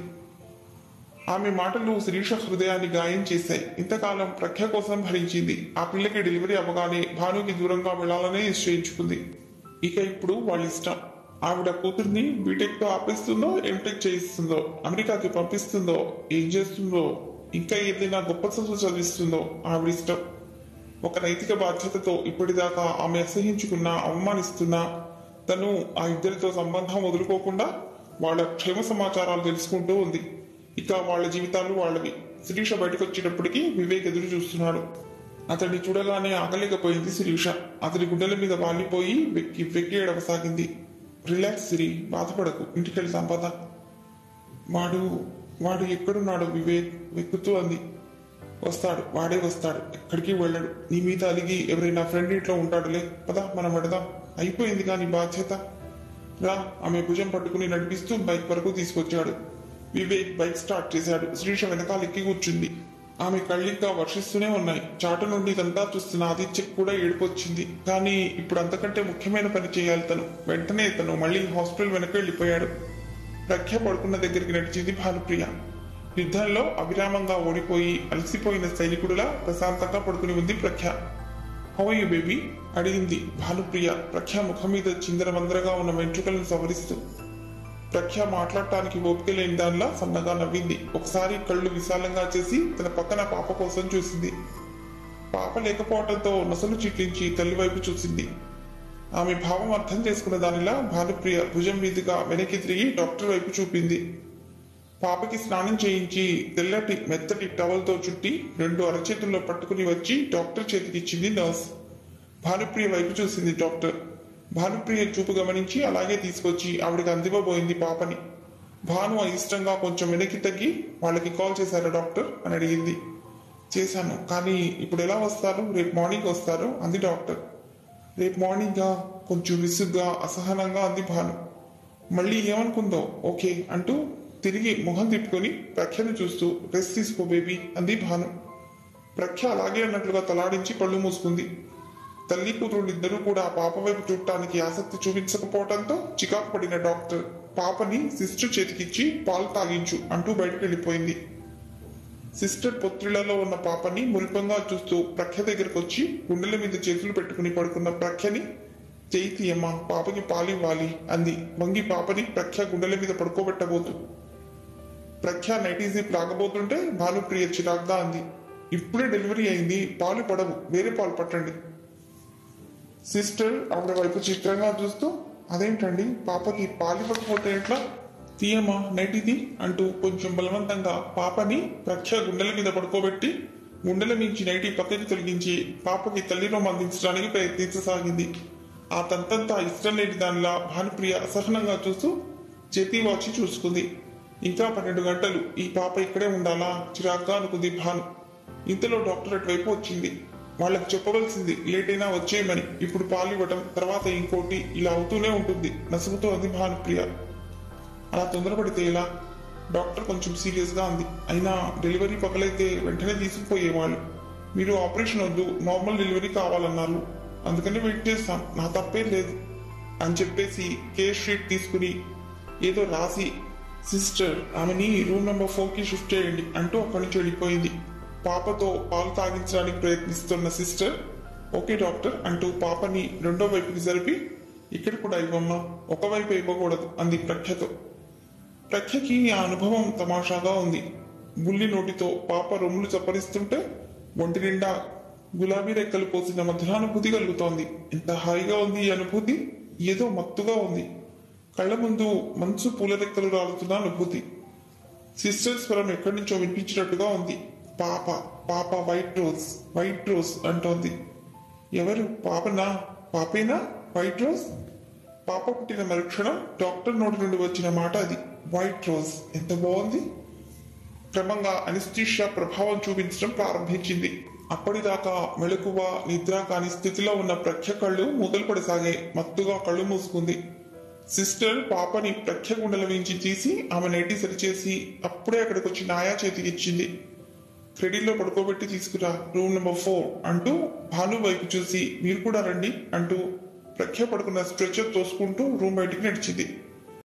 S1: ఆమె మాటలు శిరీష హృదయాన్ని గాయం చేశాయి ఇంతకాలం ప్రఖ్య కోసం భరించింది ఆ పిల్లకి డెలివరీ అవ్వగానే భానుకి దూరంగా వెళ్లాలనే నిశ్చయించుకుంది ఇక ఇప్పుడు వాళ్ళ ఇష్టం ఆవిడ కూతుర్ని బీటెక్ తో ఆపిస్తుందో ఎంటెక్ చేయిస్తుందో అమెరికాకి పంపిస్తుందో ఏం చేస్తుందో ఇంకా ఏదైనా గొప్ప చదువు చదివిస్తుందో ఆవిడ ఇష్టం ఒక నైతిక బాధ్యతతో ఇప్పటిదాకా ఆమె అసహించుకున్నా అవమానిస్తున్నా తను ఆ ఇద్దరితో సంబంధం వదులుకోకుండా వాళ్ళ క్షేమ సమాచారాలు తెలుసుకుంటూ ఉంది ఇక వాళ్ళ జీవితాలు వాళ్ళవి శిరీష బయటకు వచ్చేటప్పటికి వివేక్ ఎదురు చూస్తున్నాడు అతన్ని చూడగానే ఆగలేకపోయింది శిరీష అతని గుండెల మీద వాలిపోయి వెక్కి వెక్కి ఏడవసాగింది రిలాక్స్ సిరి బాధపడకు ఇంటికి వెళ్తాం పద వాడు వాడు ఎక్కడున్నాడు వివేక్ వెక్కుతూ అంది వస్తాడు వాడే వస్తాడు ఎక్కడికి వెళ్ళడు నీ మీద అలిగి ఎవరైనా ఫ్రెండ్ ఇంట్లో ఉంటాడులే పదా మనం పెడదాం అయిపోయింది కానీ బాధ్యత రా ఆమె భుజం పట్టుకుని నడిపిస్తూ బైక్ వరకు తీసుకొచ్చాడు వివేక్ బైక్ స్టార్ట్ చేశాడు శ్రీష వెనకాల ఎక్కి కూర్చుంది ఆమె కళ్ళింకా వర్షిస్తూనే ఉన్నాయి చాటు నుండి ఇదంతా చూస్తున్న ఆదిత్యకు కూడా ఏడుపొచ్చింది కానీ ఇప్పుడు అంతకంటే ముఖ్యమైన పని చేయాలి తను వెంటనే తను మళ్ళీ హాస్పిటల్ వెనక వెళ్ళిపోయాడు ప్రఖ్య పడుకున్న దగ్గరికి నడిచింది భానుప్రియ యుద్ధంలో అవిరామంగా ఓడిపోయి అలసిపోయిన సైనికుడిలా ప్రశాంతంగా పడుకుని ఉంది ప్రఖ్య హౌయు బేబీ అడిగింది భానుప్రియ ప్రఖ్య ముఖం మీద చిందరవందరగా ఉన్న వెంట్రుకలను సవరిస్తూ ప్రఖ్య మాట్లాడటానికి ఓపిక లేని దానిలా సన్నగా నవ్వింది ఒకసారి కళ్ళు విశాలంగా చేసి తన పక్కన పాప కోసం చూసింది పాప లేకపోవడంతో నొసలు చిట్లించి తల్లి వైపు చూసింది ఆమె భావం అర్థం చేసుకున్న దానిలా భానుప్రియ భుజం మీదుగా వెనక్కి తిరిగి డాక్టర్ వైపు చూపింది పాపకి స్నానం చేయించి తెల్లటి మెత్తటి టవల్తో చుట్టి రెండు అరచేతుల్లో పట్టుకుని వచ్చి డాక్టర్ చేతికిచ్చింది నర్స్ భానుప్రియ వైపు చూసింది డాక్టర్ భానుప్రియ చూపు గమనించి అలాగే తీసుకొచ్చి ఆవిడకి అందివ్వబోయింది పాపని భాను అయిష్టంగా కొంచెం వెనక్కి తగ్గి వాళ్ళకి కాల్ చేశారా డాక్టర్ అని అడిగింది చేశాను కానీ ఇప్పుడు ఎలా వస్తారు రేపు మార్నింగ్ వస్తారు అంది డాక్టర్ రేపు మార్నింగ్ కొంచెం విసుగ్గా అసహనంగా అంది భాను మళ్ళీ ఏమనుకుందో ఓకే అంటూ తిరిగి మొహం తిప్పుకొని ప్రఖ్యను చూస్తూ రెస్ట్ తీసుకో బేబీ అంది భాను ప్రఖ్య అలాగే అన్నట్లుగా తలాడించి పళ్ళు మూసుకుంది తల్లి కూతురు ఇద్దరూ కూడా ఆ పాప వైపు చూడటానికి ఆసక్తి చూపించకపోవడంతో చికాకు పడిన డాక్టర్ పాపని సిస్టర్ చేతికిచ్చి పాలు తాగించు అంటూ బయటకు వెళ్ళిపోయింది సిస్టర్ పొత్తిళ్లలో ఉన్న పాపని మురిపంగా చూస్తూ ప్రఖ్య దగ్గరకు వచ్చి గుండెల మీద చేతులు పెట్టుకుని పడుకున్న ప్రఖ్యని చేయి తీయమ్మా పాపకి పాలివ్వాలి అంది వంగి పాపని ప్రఖ్య గుండెల మీద పడుకోబెట్టబోతూ ప్రఖ్య నైటీజీప్ లాగబోతుంటే భానుప్రియ చిరాగ్గా అంది ఇప్పుడే డెలివరీ అయింది పాలు పడవు వేరే పాలు పట్టండి సిస్టర్ ఆవిడ వైపు చిత్రంగా చూస్తూ అదేంటండి పాపకి పాలు ఇవ్వకపోతే ఎట్లా తీయమ్మా నైటిది అంటూ కొంచెం బలవంతంగా పాపని ప్రఖ్య గుండెల మీద పడుకోబెట్టి గుండెల మించి నైటి పక్కకి తొలగించి పాపకి తల్లిలో అందించడానికి ప్రయత్నించసాగింది ఆ తంతంతా ఇష్టం లేని దానిలా భానుప్రియ అసహనంగా చూస్తూ చేతి వాచి చూసుకుంది ఇంకా పన్నెండు గంటలు ఈ పాప ఇక్కడే ఉండాలా చిరాగ్గా అనుకుంది భాను ఇంతలో డాక్టర్ అటువైపు వచ్చింది వాళ్ళకి చెప్పవలసింది లేట్ అయినా వచ్చేయమని ఇప్పుడు పాలు ఇవ్వటం తర్వాత ఇంకోటి ఇలా అవుతూనే ఉంటుంది నసుగుతూ అంది భానుప్రియ అలా తొందరపడితే ఎలా డాక్టర్ కొంచెం సీరియస్ గా ఉంది అయినా డెలివరీ పగలైతే వెంటనే తీసుకుపోయేవాళ్ళు మీరు ఆపరేషన్ వద్దు నార్మల్ డెలివరీ కావాలన్నారు అందుకని వెయిట్ చేస్తాం నా తప్పేం లేదు అని చెప్పేసి కేర్ షీట్ తీసుకుని ఏదో రాసి సిస్టర్ ఆమెని రూమ్ నెంబర్ ఫోర్ కి షిఫ్ట్ చేయండి అంటూ అక్కడి నుంచి వెళ్ళిపోయింది పాపతో పాలు తాగించడానికి ప్రయత్నిస్తున్న సిస్టర్ ఓకే డాక్టర్ అంటూ పాపని రెండో వైపుకి జరిపి ఇక్కడ కూడా ఇవ్వమ్మా ఒకవైపు ఇవ్వకూడదు అంది ప్రఖ్యతో ప్రఖ్యకి ఆ అనుభవం తమాషాగా ఉంది బుల్లి నోటితో పాప రొమ్ములు చప్పరిస్తుంటే ఒంటి నిండా గులాబీ రెక్కలు పోసిన మధురానుభూతి కలుగుతోంది ఎంత హాయిగా ఉంది ఈ అనుభూతి ఏదో మత్తుగా ఉంది కళ్ళ ముందు మంచు పూల రెక్కలు రాలుతున్న అనుభూతి సిస్టర్ స్వరం ఎక్కడి నుంచో వినిపించినట్టుగా ఉంది పాప పాప వైట్ రోజ్ వైట్ రోజ్ అంటోంది ఎవరు పాపనా పాపేనా వైట్ రోజ్ పాప పుట్టిన మరుక్షణం డాక్టర్ నోటి నుండి వచ్చిన మాట అది వైట్ రోజ్ ఎంత బాగుంది క్రమంగా అనిస్తీషియా ప్రభావం చూపించడం ప్రారంభించింది అప్పటిదాకా మెలకువ నిద్ర కాని స్థితిలో ఉన్న ప్రఖ్య కళ్ళు మూతలు పడసాగాయి మత్తుగా కళ్ళు మూసుకుంది సిస్టర్ పాపని ప్రఖ్య గుండెల నుంచి తీసి ఆమె నెట్టి సరిచేసి అప్పుడే అక్కడికి వచ్చి నాయా చేతికి ఇచ్చింది క్రెడిట్లో పడుకోబెట్టి తీసుకురా రూమ్ నెంబర్ ఫోర్ అంటూ భాను వైపు చూసి మీరు కూడా రండి అంటూ ప్రఖ్య పడుకున్న స్ట్రెచర్ తోసుకుంటూ రూమ్ బయటికి నడిచింది